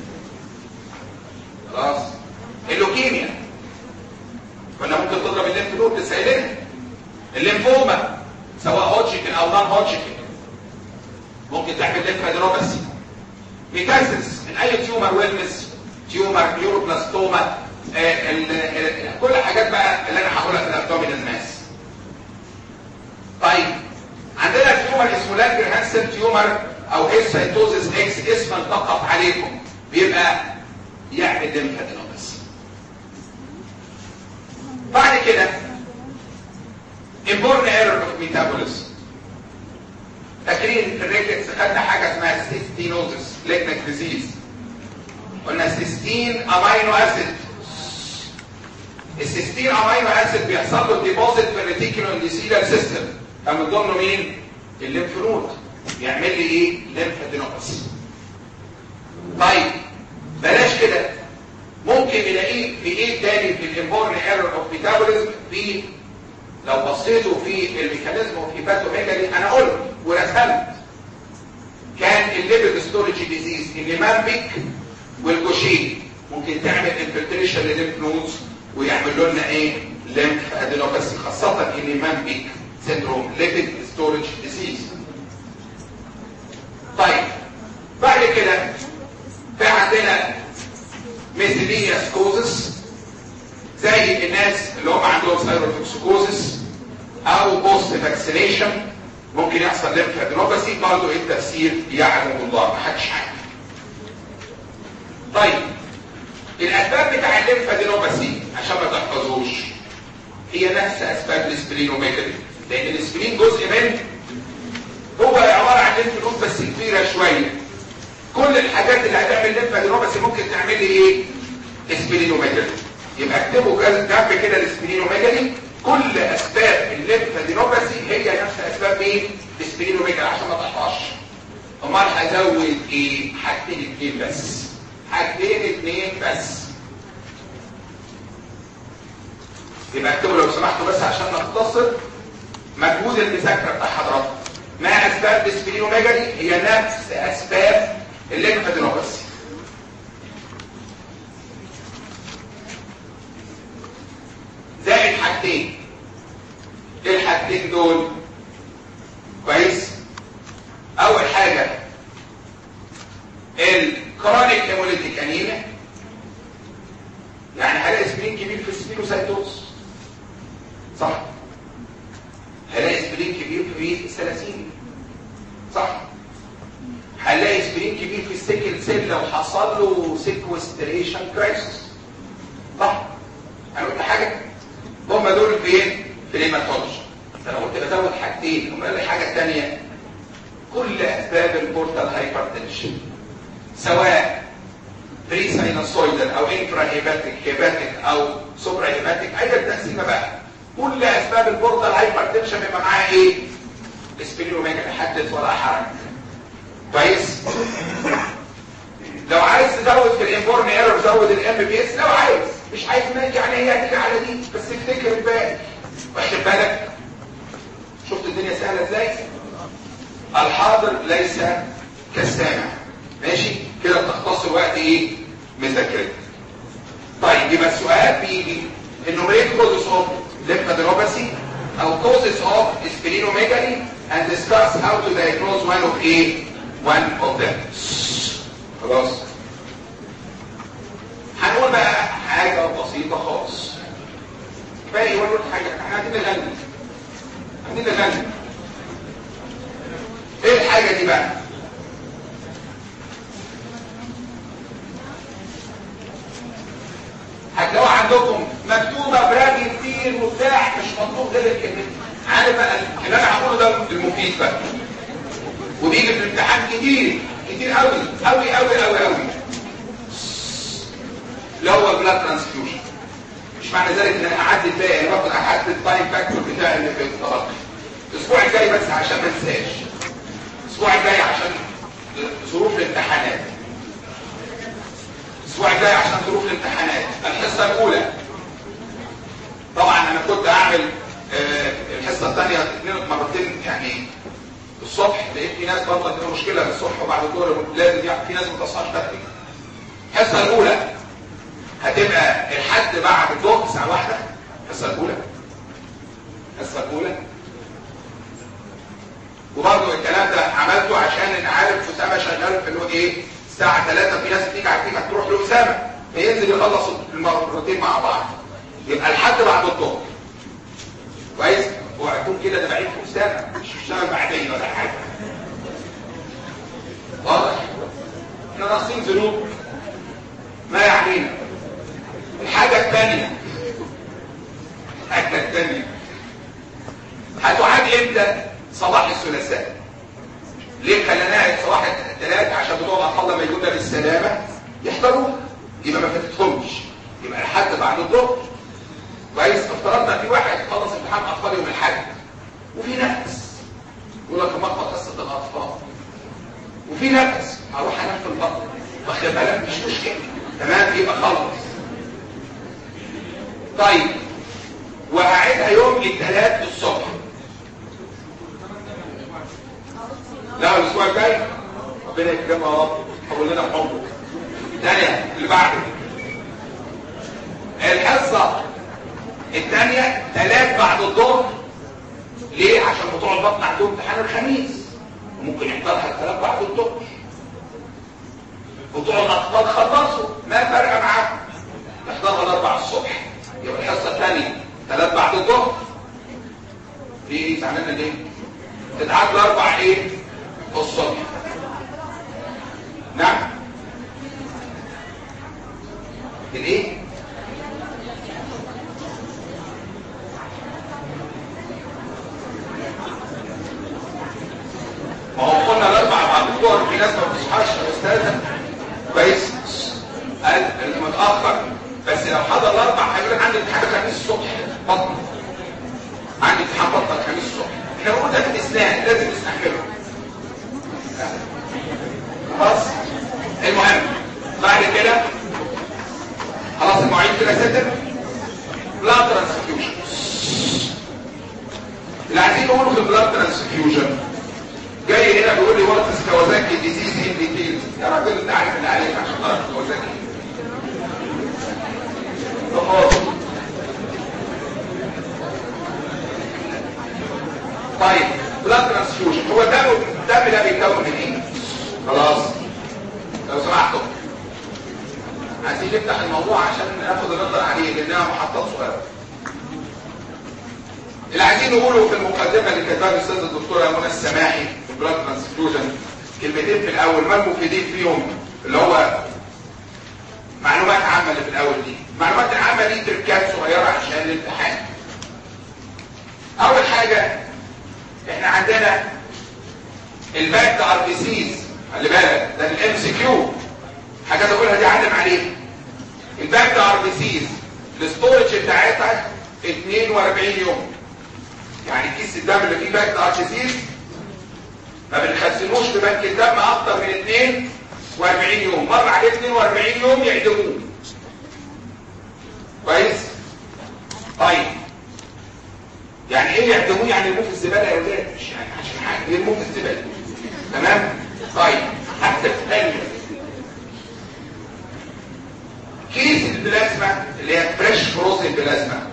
خلاص اللوكيميا كنا ممكن تضرب الليمف نود لسه الليمفوما سواء هوتشكن او نون هوتشكن ممكن تعمل ليمفادينوباثي ميتاسيس من اي تيومر ويلنس تيومر نيوروبلاستوما آه ال ال كل الحاجات بقى اللي انا هقولها في الابدومينال ماس طيب عندنا تيومر اسمه لانجر هانسن تيومر او هيسايتوزيس اكس اسما فقط عليكم بيبقى يعمل ليمفادينوباثي بعد كده inborn error of metabolism فاكرين في الريكتس خدنا حاجه اسمها سيستينوزس ليجنك ديزيز قلنا سيستين امينو اسيد السيستين امينو اسيد بيحصل له ديبوزيت في الريتيكولو انديسيلر سيستم فمن ضمنه مين الليمف نود يعمل لي ايه ليمفادينوباثي طيب بلاش كده ممكن نلاقيه في ايه تاني في الانبورن ايرور اوف ميتابوليزم في لو بصيتوا في الميكانيزم اوف هيباتوميجالي انا قلت ورسمت كان الليبيد ستورج ديزيز النيمامبيك والجوشين ممكن تعمل انفلتريشن للليمف نودز ويعمل لنا ايه ليمف ادينوباثي خاصه النيمامبيك سيندروم ليبيد ستورج ديزيز طيب بعد كده في عندنا ميثيليا سكوزس زي الناس اللي هم عندهم سايروتوكسيكوزس او بوست فاكسينيشن ممكن يحصل ليمفادينوباثي برضه ايه التفسير يعلم الله ما حدش عارف طيب الاسباب بتاع الليمفادينوباثي عشان ما تحفظوش هي نفس اسباب الاسبرينوميجالي لان الاسبرين جزء منه هو عباره عن ليمف نود بس كبيره شويه كل الحاجات اللي هتعمل ليمفادينوباثي ممكن تعمل لي ايه اسبرينوميجالي يبقى اكتبوا جنب كده الاسبرينوميجالي كل اسباب الليمفادينوباثي هي نفس اسباب ايه الاسبرينوميجالي عشان ما تحفظش امال هزود ايه حاجتين اتنين بس حاجتين اتنين بس يبقى اكتبوا لو سمحتوا بس عشان نختصر مجهود المذاكره بتاع حضراتكم ما اسباب الاسبرينوميجالي هي نفس اسباب الليمفادينوباثي زائد حاجتين ايه الحاجتين دول كويس اول حاجه الكرونيك هيموليتيك انيميا يعني هلاقي سبرين كبير في السبينوسايتوز صح هلاقي سبرين كبير في الثلاثين صح هنلاقي سبرين كبير في السيكل سيل لو حصل له سيكوستريشن كرايسيس صح انا قلت حاجه هم دول فين في الهيماتولوجي انا قلت بزود حاجتين هم قال حاجه ثانيه كل اسباب البورتال هايبرتنشن سواء بري ساينوسويدال او انفرا هيباتيك هيباتيك او سوبرا هيباتيك اي التقسيمه بقى كل اسباب البورتال هايبرتنشن بيبقى معاها ايه اسبرينوميجا حدث ولا حرج كويس لو عايز تزود في الانبورن ايرور زود الام بي اس لو عايز مش عايز ماشي يعني هي هتيجي على دي بس افتكر الباقي واخد بالك شفت الدنيا سهله ازاي الحاضر ليس كالسامع ماشي كده بتختصر وقت ايه مذاكرتك طيب يبقى السؤال بيجي انه ايه كوزس اوف ليمفادينوباثي او كوزس اوف سبلينوميجالي and discuss how to diagnose one of a one of them خلاص هنقول بقى حاجة بسيطة خالص باقي يقول حاجة احنا عايزين نغني عايزين نغني ايه الحاجة دي بقى عندكم مكتوبه براجل كتير وبتاع مش مطلوب غير الكلمه عارف بقى اللي انا هقوله ده المفيد بقى وبيجي في الامتحان كتير كتير قوي قوي قوي قوي قوي اللي هو البلاد ترانسفيوجن مش معنى ذلك ان انا اعدي الباقي انا باخد احدد التايم فاكتور بتاعي اللي في التلقي الاسبوع الجاي بس عشان ما انساش الاسبوع الجاي عشان ظروف الامتحانات الاسبوع الجاي عشان ظروف الامتحانات الحصه الاولى طبعا انا كنت اعمل آه الحصه الثانيه اثنين مرتين يعني الصبح لقيت في ناس برضه عندها مشكله الصبح وبعد الظهر لازم يعني في ناس ما تصحاش بدري الحصه الاولى هتبقى الحد بعد الظهر الساعه واحدة الحصه الاولى الحصه الاولى وبرضه الكلام ده عملته عشان انا عارف اسامه شغال في اللي هو ايه الساعه 3 في ناس بتيجي عارفين هتروح لاسامه فينزل يخلص المرتين مع بعض يبقى الحد بعد الظهر كويس وهيكون كده ده بعيد في اسامه مش بشتغل بعدين ولا حاجه واضح احنا ناقصين ذنوب ما يعنينا الحاجه الثانيه الحاجه الثانيه هتعاد امتى صباح الثلاثاء ليه خليناها صباح الثلاث عشان بتوع الاطفال لما يجوا بالسلامه يحضروها يبقى ما فاتتهمش يبقى لحد بعد الظهر كويس افترضنا في واحد خلص امتحان اطفال يوم الاحد وفي نفس يقول لك ما حصه الاطفال وفي نفس هروح انام في البطن واخد بالك مش مشكله تمام يبقى خلص طيب وهعيدها يوم الثلاث الصبح لا الاسبوع الجاي ربنا يكرمها يا رب حول لنا حبه الثانيه اللي بعده الحصه الثانيه ثلاث بعد الظهر ليه عشان بتوع البطن عندهم امتحان الخميس ممكن يحضرها الثلاث بعد الظهر بتوع الاطفال خلصوا ما فرق معاهم يحضرها الاربع الصبح يبقى الحصه الثانيه ثلاث بعد الظهر في ايه زعلانه ليه تتعاد الاربع ايه الصبح نعم الايه ما هو قلنا الاربع بعد الظهر في ناس ما بتصحاش يا استاذه كويس قال انت متاخر بس لو حضر الاربع هيقول لك عندي امتحان الخميس الصبح بطن عندي امتحان بطن الخميس الصبح احنا بنقول ده استثناء لازم نستحمله خلاص المهم بعد كده خلاص المواعيد كده ستة بلاد ترانسفيوجن اللي عايزين نقوله في البلاد ترانسفيوجن جاي هنا بيقول لي ورث كوازاكي ديزيز ان ديتيلز يا راجل انت عارف اللي عليك عشان تعرف كوازاكي طيب بلاد ترانسفيوجن هو الدم الدم ده بيتكون من ايه خلاص لو سمحتوا عايزين نفتح الموضوع عشان ناخد النظر عليه لانها محطات صغيره اللي عايزين نقوله في المقدمه اللي كتبها الاستاذ الدكتوره منى السماحي في بلاد ترانسفيوجن كلمتين في الاول ما المفيدين فيهم اللي هو معلومات عامه اللي في الاول دي المعلومات العامه دي تركات صغيره عشان الامتحان اول حاجه احنا عندنا الباك ار بي سيز خلي بالك ده الام سي كيو حاجات اقولها دي علم عليها الباك ار بي سيز الاستورج بتاعتها 42 يوم يعني كيس الدم اللي فيه باك ار بي سيز ما بنخزنوش في بنك الدم اكتر من 42 يوم مر عليه 42 يوم يعدموه كويس طيب يعني ايه يعدموه يعني يرموه في الزباله يا ولاد مش يعني عشان حاجه يرموه في الزباله تمام طيب حتى الثانيه كيس البلازما اللي هي فريش فروزن بلازما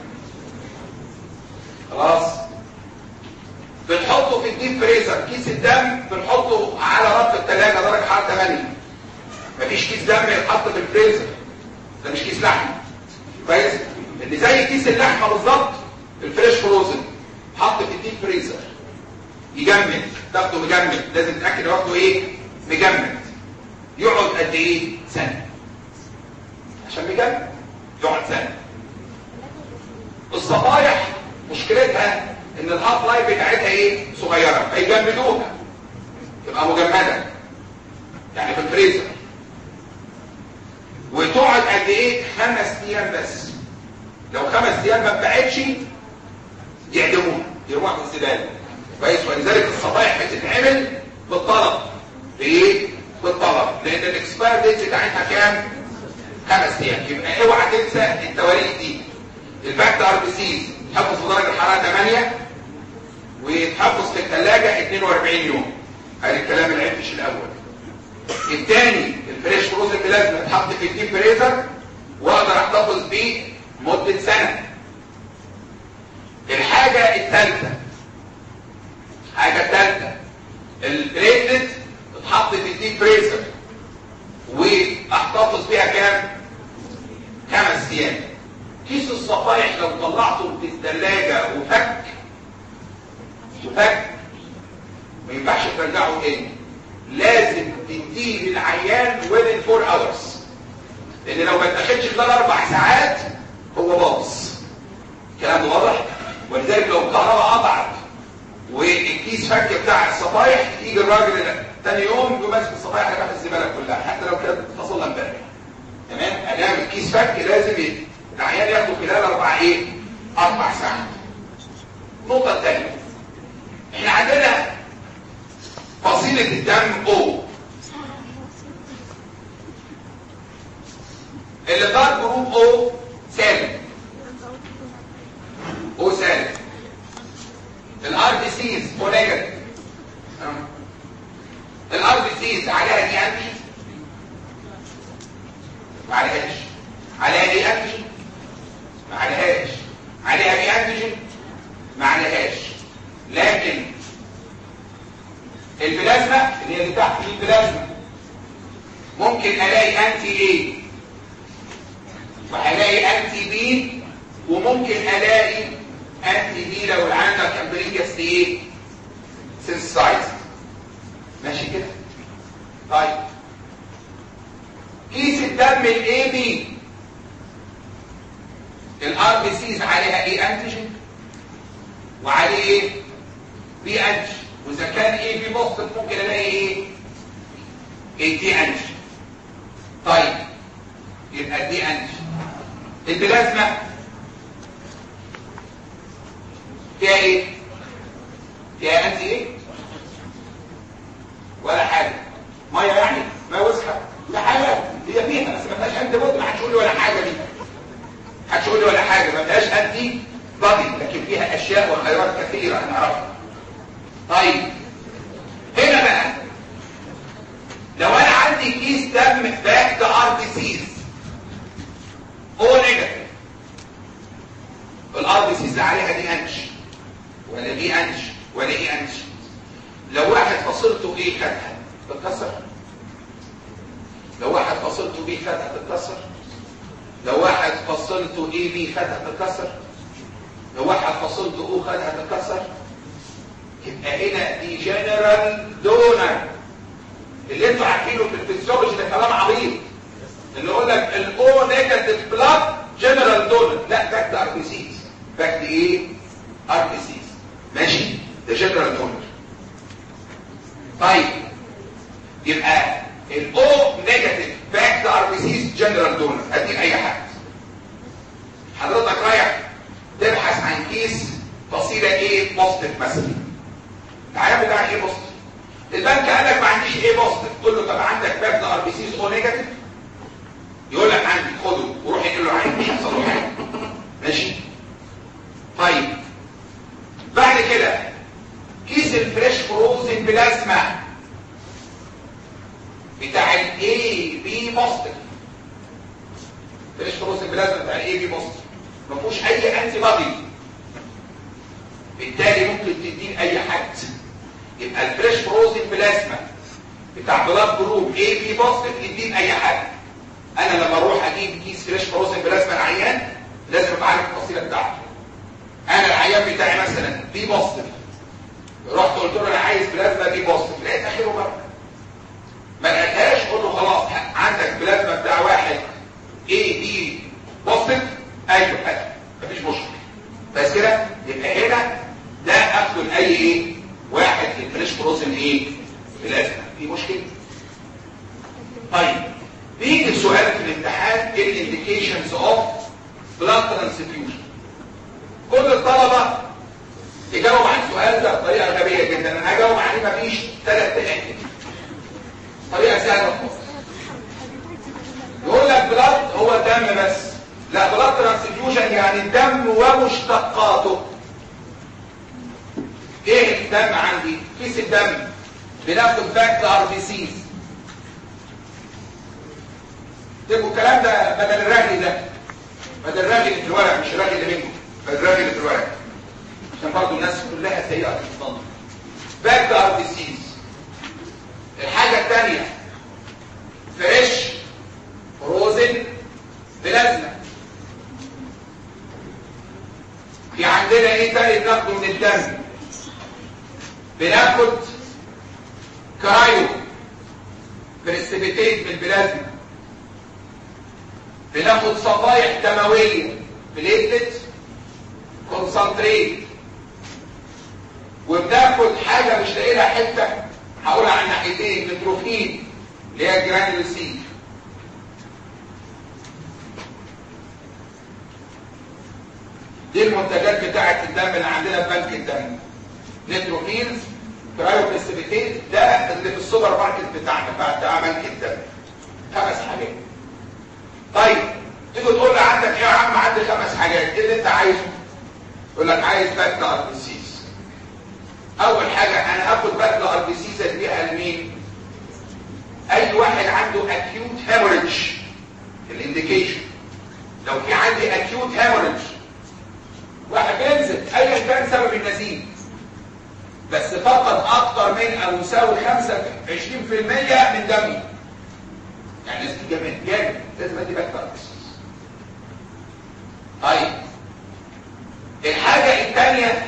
خلاص بنحطه في الديب فريزر كيس الدم بنحطه على رف الثلاجه درجه حراره 8 مفيش كيس دم يتحط في الفريزر ده مش كيس لحم كويس اللي زي كيس اللحمه بالظبط الفريش فروزن حط في الديب فريزر يجمد تاخده مجمد لازم تتاكد واخده ايه مجمد يقعد قد ايه سنه عشان مجمد يقعد سنه مشكلتها ان الهاف لايف بتاعتها ايه صغيره فيجمدوها تبقى مجمده يعني في الفريزر وتقعد قد ايه خمس ايام بس لو خمس ايام ما بتاعتش يعدموها يرموها في الزباله كويس ولذلك الصفائح بتتعمل بالطلب بايه بالطلب لان الاكسباير ديت بتاعتها كام خمس ايام يبقى اوعى تنسى التواريخ دي الباكت ار بي سيز تحفظ في درجه الحراره 8 ويتحفظ في الثلاجه 42 يوم هذا الكلام اللي عرفتش الاول الثاني الفريش فروزن لازم يتحط في الديب فريزر واقدر احتفظ بيه مده سنه الحاجه الثالثه الحاجه الثالثه البليتلت تتحط في الديب فريزر واحتفظ بيها كام خمس ايام كيس الصفائح لو طلعته من الثلاجه وفك وفك ما ينفعش ترجعه تاني لازم تديه للعيان within 4 hours لان لو ما اتاخدش خلال اربع ساعات هو باظ كلام واضح ولذلك لو الكهرباء قطعت والكيس فك بتاع الصفايح يجي الراجل تاني يوم يقوم ماسك الصفايح يرميها في الزباله كلها حتى لو كانت فصلها امبارح تمام ادام الكيس فك لازم العيان ياخده خلال اربع ايه اربع ساعات النقطه الثانيه احنا عندنا فصيله الدم او اللي ضرب جروب او سالب او سالب الار بي سيز او نيجاتيف الار بي سيز عليها دي انتي ما عليهاش عليها دي انتي ما عليهاش عليها دي انتيجين ما عليهاش لكن البلازما اللي هي اللي تحت دي البلازما ممكن الاقي انتي ايه وهلاقي انتي بي وممكن الاقي انتي بي لو عندك امبريجاس ايه سينسايز ماشي كده طيب كيس الدم الاي بي الار بي سيز عليها ايه انتيجين وعليه ايه بي انتيجين واذا كان ايه بي بوزيتيف ممكن الاقي ايه ايه دي انتيجين طيب يبقى دي انتيجين البلازما فيها ايه فيها انتي ايه ولا حاجه ميه يعني ما وسخه لا حاجه هي فيها بس ما فيهاش انتي بودي ما حدش يقول لي ولا حاجه دي ما حدش يقول لي ولا حاجه ما فيهاش انتي بادي لكن فيها اشياء وخيرات كثيره هنعرفها طيب هنا بقى لو انا عندي كيس دم باك ار بي سيز او نيجاتيف الار بي سيز عليها دي انش ولا دي انش ولا ايه انش لو واحد فصلته ايه خدها تتكسر لو واحد فصلته بي خدها تتكسر لو واحد فصلته ايه بي خدها تتكسر لو واحد فصلته او خدها تتكسر يبقى هنا دي جنرال دونر اللي انتوا عارفينه في الفسيولوجي ده كلام عبيط اللي يقول لك الاو نيجاتيف بلاد جنرال دونر لا باك ده ار بي سيز باك دي ايه ار بي سيز ماشي ده جنرال دونر طيب يبقى الاو نيجاتيف باك ده ار بي سيز جنرال دونر هديك اي حد حضرتك رايح تبحث عن كيس فصيله ايه بوزيتيف مثلا العيان بتاعك ايه بوزيتيف البنك قال لك ما عنديش ايه بوزيتيف تقول له طب عندك باك ده ار بي سيز او نيجاتيف يقول لك عندي خده وروح يقول له عين مش هيحصل له حاجه ماشي طيب بعد كده كيس الفريش فروزن بلازما بتاع الاي بي بوزيتيف فريش فروزن بلازما بتاع الاي بي بوزيتيف ما فيهوش اي انتي بادي بالتالي ممكن تديه اي حد يبقى الفريش فروزن بلازما بتاع بلاد جروب اي بي بوزيتيف يديه اي حد انا لما اروح اجيب كيس فريش فروزن بلازما العيان لازم ابقى عارف التفصيله بتاعته انا العيان بتاعي مثلا بي بوزيتيف رحت قلت له انا عايز بلازما بي بوزيتيف لقيت اخره بره ما لقيتهاش قول له خلاص عندك بلازما بتاع واحد اي بي بوزيتيف ايوه هات مفيش مشكله بس كده يبقى هنا طيب بيجي سؤال في الامتحان ايه الانديكيشنز اوف بلاد ترانسفيوجن كل الطلبه يجاوب على السؤال ده بطريقه غبيه جدا انا هجاوب عليه مفيش ثلاث دقائق طريقه سهله خالص يقول لك بلاد هو الدم بس لا بلاد ترانسفيوجن يعني الدم ومشتقاته ايه الدم عندي كيس الدم بناخد باك ار بي سيز تبقوا الكلام ده بدل الرغي ده بدل الرغي اللي في الورق مش الرغي اللي منكم بدل الرغي اللي في الورق عشان برضه الناس كلها سيئه في الصدر باك ار بي سيز الحاجه الثانيه فريش فروزن بلازما في عندنا ايه تاني بناخده من الدم بناخد كرايو بريسبيتيت من البلازما بناخد صفائح دمويه بليتلت كونسنتريت وبناخد حاجه مش لاقي لها حته هقولها عن ناحيتين نتروفين اللي هي الجرانيولوسيت دي المنتجات بتاعه الدم اللي عندنا في بنك الدم نيتروفيلز كرايو بريسبيتيت ده اللي في السوبر ماركت بتاعنا بتاع بنك الدم خمس حاجات طيب تيجي تقول لي عندك ايه يا عم عندي خمس حاجات ايه اللي انت عايزه يقول لك عايز باك ار بي سيز اول حاجه انا هاخد باك ار بي سيز اديها لمين اي واحد عنده اكيوت هيموريدج الانديكيشن لو في عندي اكيوت هيموريدج واحد بينزل ايا كان سبب النزيف بس فقد اكتر من او يساوي 25% من دمه يعني نزيف جامد جامد لازم ادي باك ار بي سيز طيب الحاجه الثانيه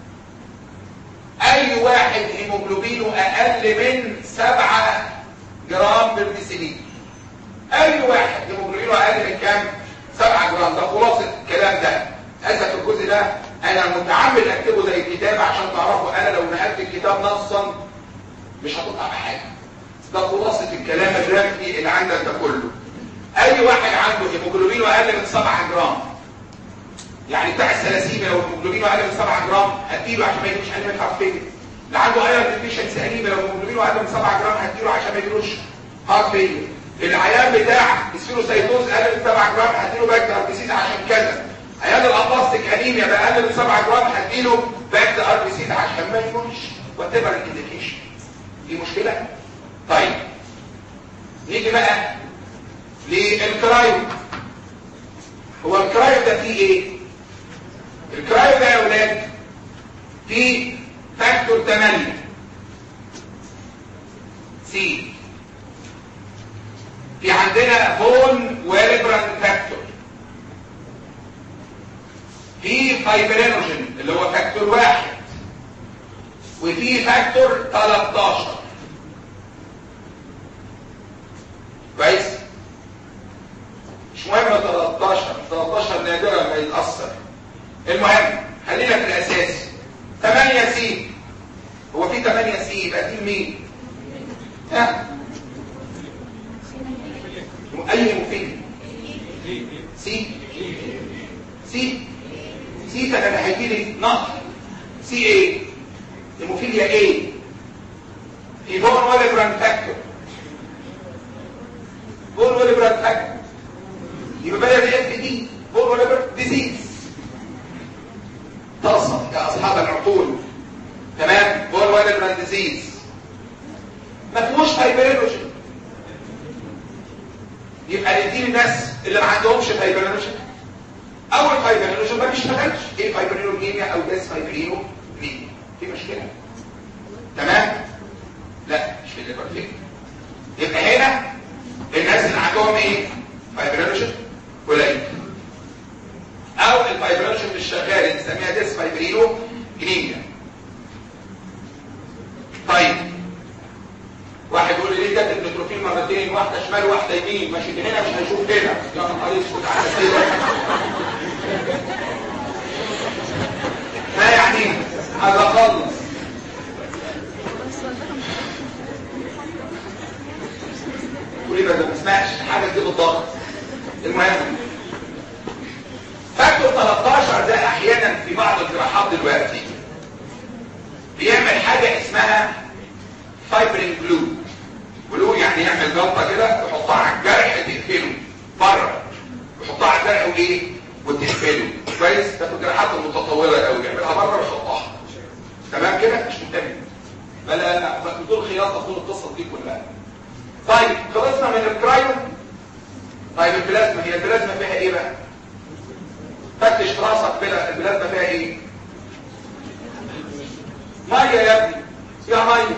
اي واحد هيموجلوبينه اقل من 7 جرام بالديسيلين اي واحد هيموجلوبينه اقل من كام 7 جرام ده خلاصه الكلام ده اسف الجزء ده انا متعمد اكتبه زي الكتاب عشان تعرفوا انا لو نقلت الكتاب نصا مش هتطلع بحاجه ده خلاصه الكلام الرسمي اللي عندك ده كله اي واحد عنده هيموجلوبينه اقل من 7 جرام يعني بتاع السلاسيمه لو الهيموجلوبين اقل من 7 جرام هديله عشان ما يجيبش انيميا هارت فيلير اللي عنده ايرون ديفيشنسي انيميا لو الهيموجلوبين اقل من 7 جرام هديله عشان ما يجيلوش هارت فيلير العيان بتاع السيروسايتوز اقل من 7 جرام هديله باك ار بي سيز عشان كذا عيان الابلاستيك انيميا باقل من 7 جرام هديله باك ار بي سيز عشان ما يموتش وات ايفر الانديكيشن دي مشكله طيب نيجي بقى للكرايو هو الكرايو ده فيه ايه الكرايو ده يا ولاد فيه فاكتور 8 سي في عندنا بون ويلبران فاكتور في فايبرينوجين اللي هو فاكتور واحد وفي فاكتور 13 كويس مش مهم 13 13 نادرا ما يتأثر المهم خلينا في الاساس 8 سي هو في 8 سي يبقى في مين ها اي مفيد سي سي سي ده انا هيجي لي نقص سي ايه المفيديا ايه في بون ويلبران فاكتور بون ويلبران فاكتور يبقى بدل الاف دي بون ويلبران ديزيز تصف يا اصحاب العقول تمام بون ويلبران ديزيز ما فيهوش فايبرينوجين يبقى ندين الناس اللي ما عندهمش فايبرينوجين اول فايبرينوجين ما بيشتغلش ايه فايبرينوجينيا او ديس فايبرينو ليه في مشكله تمام لا مش في الليفر فين يبقى هنا الناس اللي عندهم ايه فايبرينوجين قليل او الفايبرينوجين مش شغال نسميها ديس فايبرينو جنينيا طيب واحد يقول لي ليه جت النيتروفيل مرتين واحده شمال واحده يمين ماشي من هنا مش هيشوف هنا يا نهار اسود على كده ما يعني هذا خلص ليه ما ما سمعتش الحاجه دي بالضبط المهم فاكتور 13 ده احيانا في بعض الجراحات دلوقتي بيعمل حاجه اسمها فايبرين جلو جلو يعني يعمل جلطه كده يحطها على الجرح تقفله بره يحطها على الجرح وايه وتقفله كويس ده في الجراحات المتطوره قوي يعملها بره ويحطها تمام كده مش مهتم بلا بدون خياطه طول القصه دي كلها طيب خلصنا من الكرايو طيب البلازما هي البلازما فيها ايه بقى فتش في راسك بلا البلازما فيها ايه ميه يا ابني فيها ميه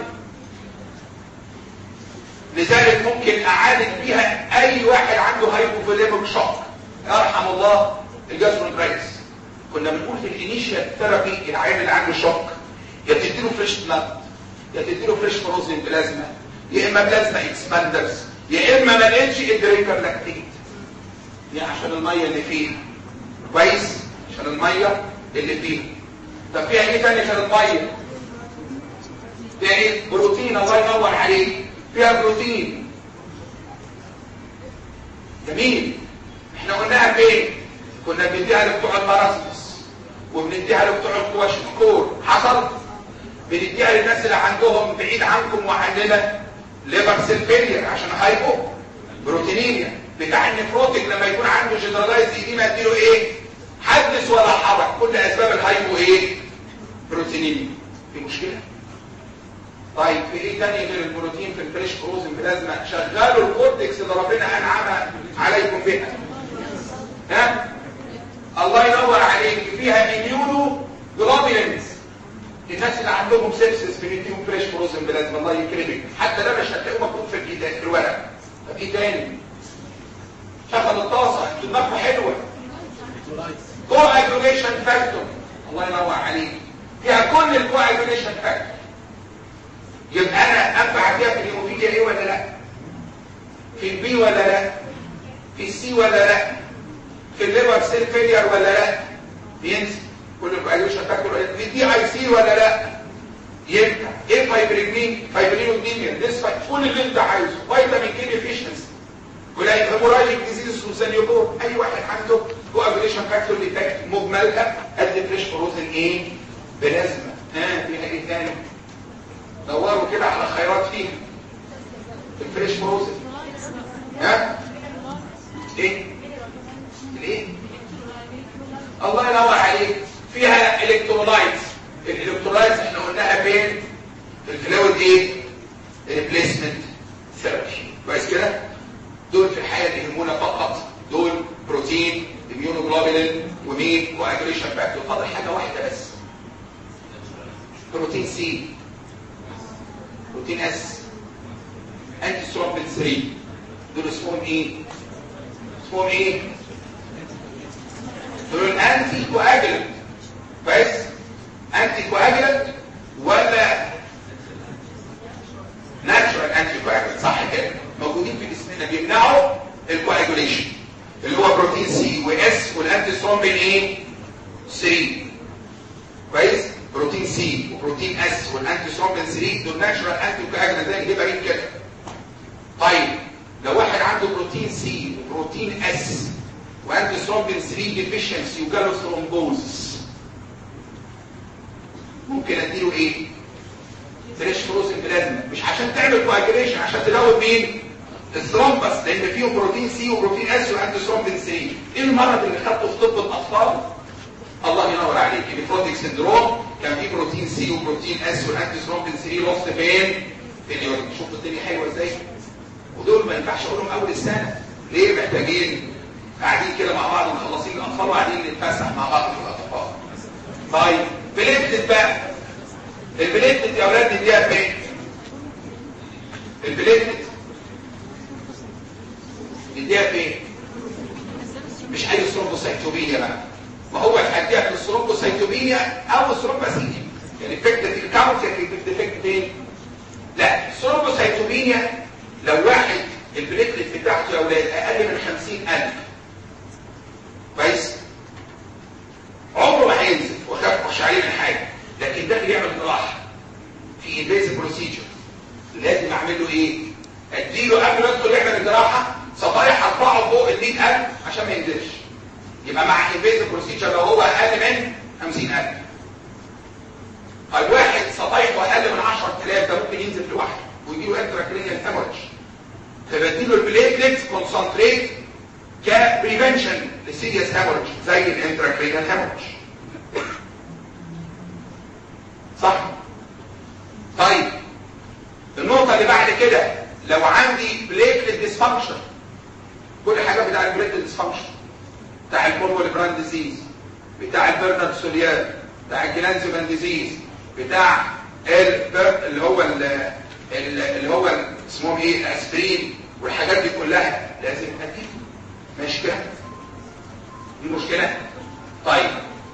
لذلك ممكن اعالج بيها اي واحد عنده هايبوفوليميك شوك يرحم الله الجاسترونترايتس كنا بنقول في الانيشيال ثيرابي العيان اللي عنده شوك يا تديله فريش بلاد يا تديله فريش فروزن بلازما يا اما بلازما اكسباندرز يا اما ما لقيتش ادريكر لاكتيت دي عشان الميه اللي فيه كويس عشان الميه اللي فيه طب فيها ايه تاني غير الميه فيها ايه بروتين الله ينور عليك فيها بروتين جميل احنا قلناها فين كنا بنديها لبتوع الباراسيتس وبنديها لبتوع الكواشكور حصل بنديها للناس اللي عندهم بعيد عنكم وعننا ليفر سيل فيلير عشان هايبو بروتينيميا بتاع النفروتيك لما يكون عنده جنرالايز ايديما اديله ايه حدث ولا حرج كل اسباب الهايبو ايه بروتينيميا في مشكله طيب في ايه تاني غير البروتين في الفريش فروزن بلازما شغلوا الكورتكس اللي ربنا انعم عليكم بها ها الله ينور عليك فيها اميونو جلوبولينز الناس اللي عندهم سيبسس بنديهم فريش فروزن بلازما الله يكرمك حتى ده مش هتلاقوه مكتوب في الكتاب في الورق طب ايه تاني شغل الطاسه دماغه حلوه كو اجريشن فاكتور الله ينور عليك فيها كل الكو اجريشن فاكتور يبقى انا انفع فيها في الهيموفيليا ايه ولا لا في البي ولا لا في السي ولا لا في الليفر سيل فيلير ولا لا بينزل كل الكواليوشن فاكتور في دي اي سي ولا لا يبقى ايه فايبرينين فايبرينوديميا نسبه كل اللي انت عايزه فيتامين كي ديفيشنسي ولا هيموراجيك ديزيز وسانيوبور اي واحد عنده كوابريشن فاكتور ديتكت مجملها قد فريش فروزن ايه بلازما ها فيها ايه تاني دوروا كده على خيرات فيها الفريش فروزن ها ايه الايه الله ينور عليك فيها الكترولايتس الالكترولايتس احنا قلناها فين في الفلويد ايه ريبليسمنت ثيرابي كويس كده دول في الحياه اللي يهمونا فقط دول بروتين اميونوجلوبولين ومين واجريشن فاكتور فاضل حاجه واحده بس بروتين سي بروتين اس انتي سترومبين 3 دول اسمهم ايه اسمهم ايه دول الانتي كواجلنت كويس انتي كواجلنت ولا ناتشورال انتي كواجلنت صح كده موجودين في جسمنا بيمنعوا الكواجوليشن اللي هو بروتين سي واس والانتي سترومبين ايه 3 كويس بروتين سي وبروتين اس والانتي سترومبين 3 دول ناتشورال انتي كواجلنت زي الهيبرين كده طيب لو واحد عنده بروتين سي وبروتين اس وانتي سترومبين 3 ديفيشنسي وجاله ثرومبوزس ممكن اديله ايه فريش فروزن بلازما مش عشان تعمل كواجريشن عشان تزود مين الثرومبس لان فيهم بروتين سي وبروتين اس وانتي ثرومبين 3 ايه المرض اللي خدته في طب الاطفال الله ينور عليك النيفروتيك سندروم كان فيه بروتين سي وبروتين اس والانتي ثرومبين 3 لوست فين في اليورين شوفوا الدنيا حلوه ازاي ودول ما ينفعش اقولهم اول السنه ليه محتاجين قاعدين كده مع بعض مخلصين الاطفال وقاعدين نتفسح مع بعض في الاطفال طيب بليتلت بقى البليتلت يا اولاد نديها فين البليتلت نديها فين مش اي ثرومبوسايتوبينيا بقى ما هو هتديها في الثرومبوسايتوبينيا او الثرومباسينيا يعني فكره الكاونت يعني فكره فين لا الثرومبوسايتوبينيا لو واحد البليتلت بتاعته يا اولاد اقل من 50000 كويس عمره ما هينزل وخاف عليه من حاجه لكن ده بيعمل جراحه في انفيزيف بروسيجر لازم اعمل له ايه اديله قبل ما ادخل يعمل الجراحه 50000 عشان ما ينزلش يبقى مع انفيزيف بروسيجر لو هو اقل من 50000 طيب واحد سطايحه اقل من 10000 ده ممكن ينزل لوحده ويجيله انتراكرينيال هيموريدج فبديله البليتلتس كونسنتريت كبريفنشن لسيريس هيموريدج زي الانتراكرينيال هيموريدج صح طيب النقطة اللي بعد كده لو عندي بليتلت ديسفانكشن كل حاجة بتاع البليتلت ديسفانكشن بتاع البولمول براند ديزيز بتاع البرنر سوليان بتاع الجلانزيمان ديزيز بتاع البر... اللي هو ال... اللي هو اسمهم ايه الاسبرين والحاجات دي كلها لازم ادي ماشي كده دي مشكله طيب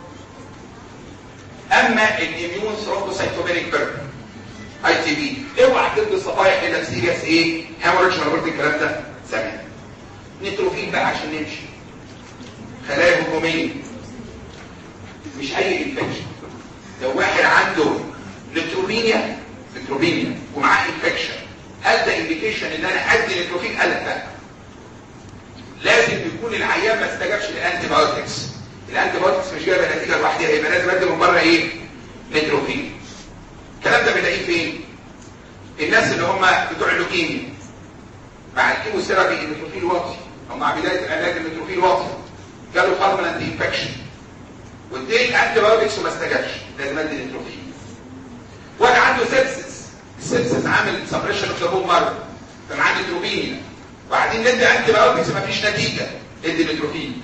اما الاميون ثرومبوسايتوبينيك بيرن اي تي بي اوعى تدي صفايح هنا سيريس ايه هيموريدج انا قلت الكلام ده زمان نتروفين بقى عشان نمشي خلايا هجوميه مش اي انفكشن لو واحد عنده نتروبينيا نتروبينيا ومعاه انفكشن هل ده انديكيشن ان انا ادي نتروفين قال لا لازم يكون العيان ما استجابش للانتي بايوتكس الانتي بايوتكس مش جايبه نتيجه لوحدها يبقى لازم ادي من بره ايه نتروفين الكلام ده بنلاقيه فين الناس اللي هم بتوع اللوكيميا مع الكيموثيرابي النتروفين واطي او مع بدايه علاج النتروفين واطي جاله بارمننت انفكشن واديت انتي بايوتكس وما استجابش لازم ادي نتروفين واحد عنده سيبسس السيبسس عامل سبريشن اوف ذا بون مارو كان عنده نتروبينيا وبعدين ندي انتي بايوتكس ما فيش نتيجه ادي نتروفين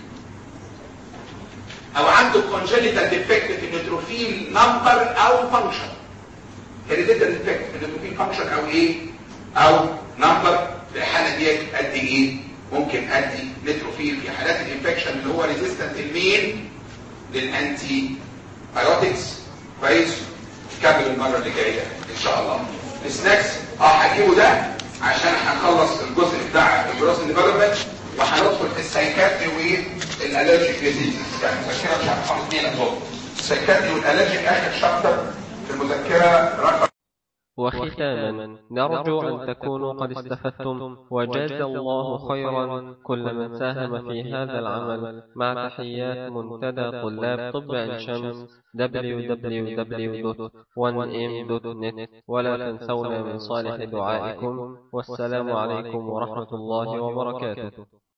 او عنده كونجنيتال ديفكت في النتروفين نمبر او فانكشن هيريديتال ديفكت في النتروفين فانكشن او ايه او نمبر في الحاله ديت ادي ايه ممكن ادي نتروفين في حالات الانفكشن اللي هو ريزيستنت المين للانتي بايوتكس كويس نكمل المره اللي جايه ان شاء الله السناكس اه هجيبه ده عشان هنخلص الجزء بتاع الجروس ديفلوبمنت وهندخل في السايكاتري والالرجيك ديزيز يعني المذكره مش هنحفظ اثنين اظن السايكاتري والالرجيك اخر شابتر في المذكره رقم
وختاما نرجو أن تكونوا قد استفدتم وجزى الله خيرا كل من ساهم في هذا العمل مع تحيات منتدى طلاب طب عين شمس www.1m.net ولا تنسونا من صالح دعائكم والسلام عليكم ورحمة الله وبركاته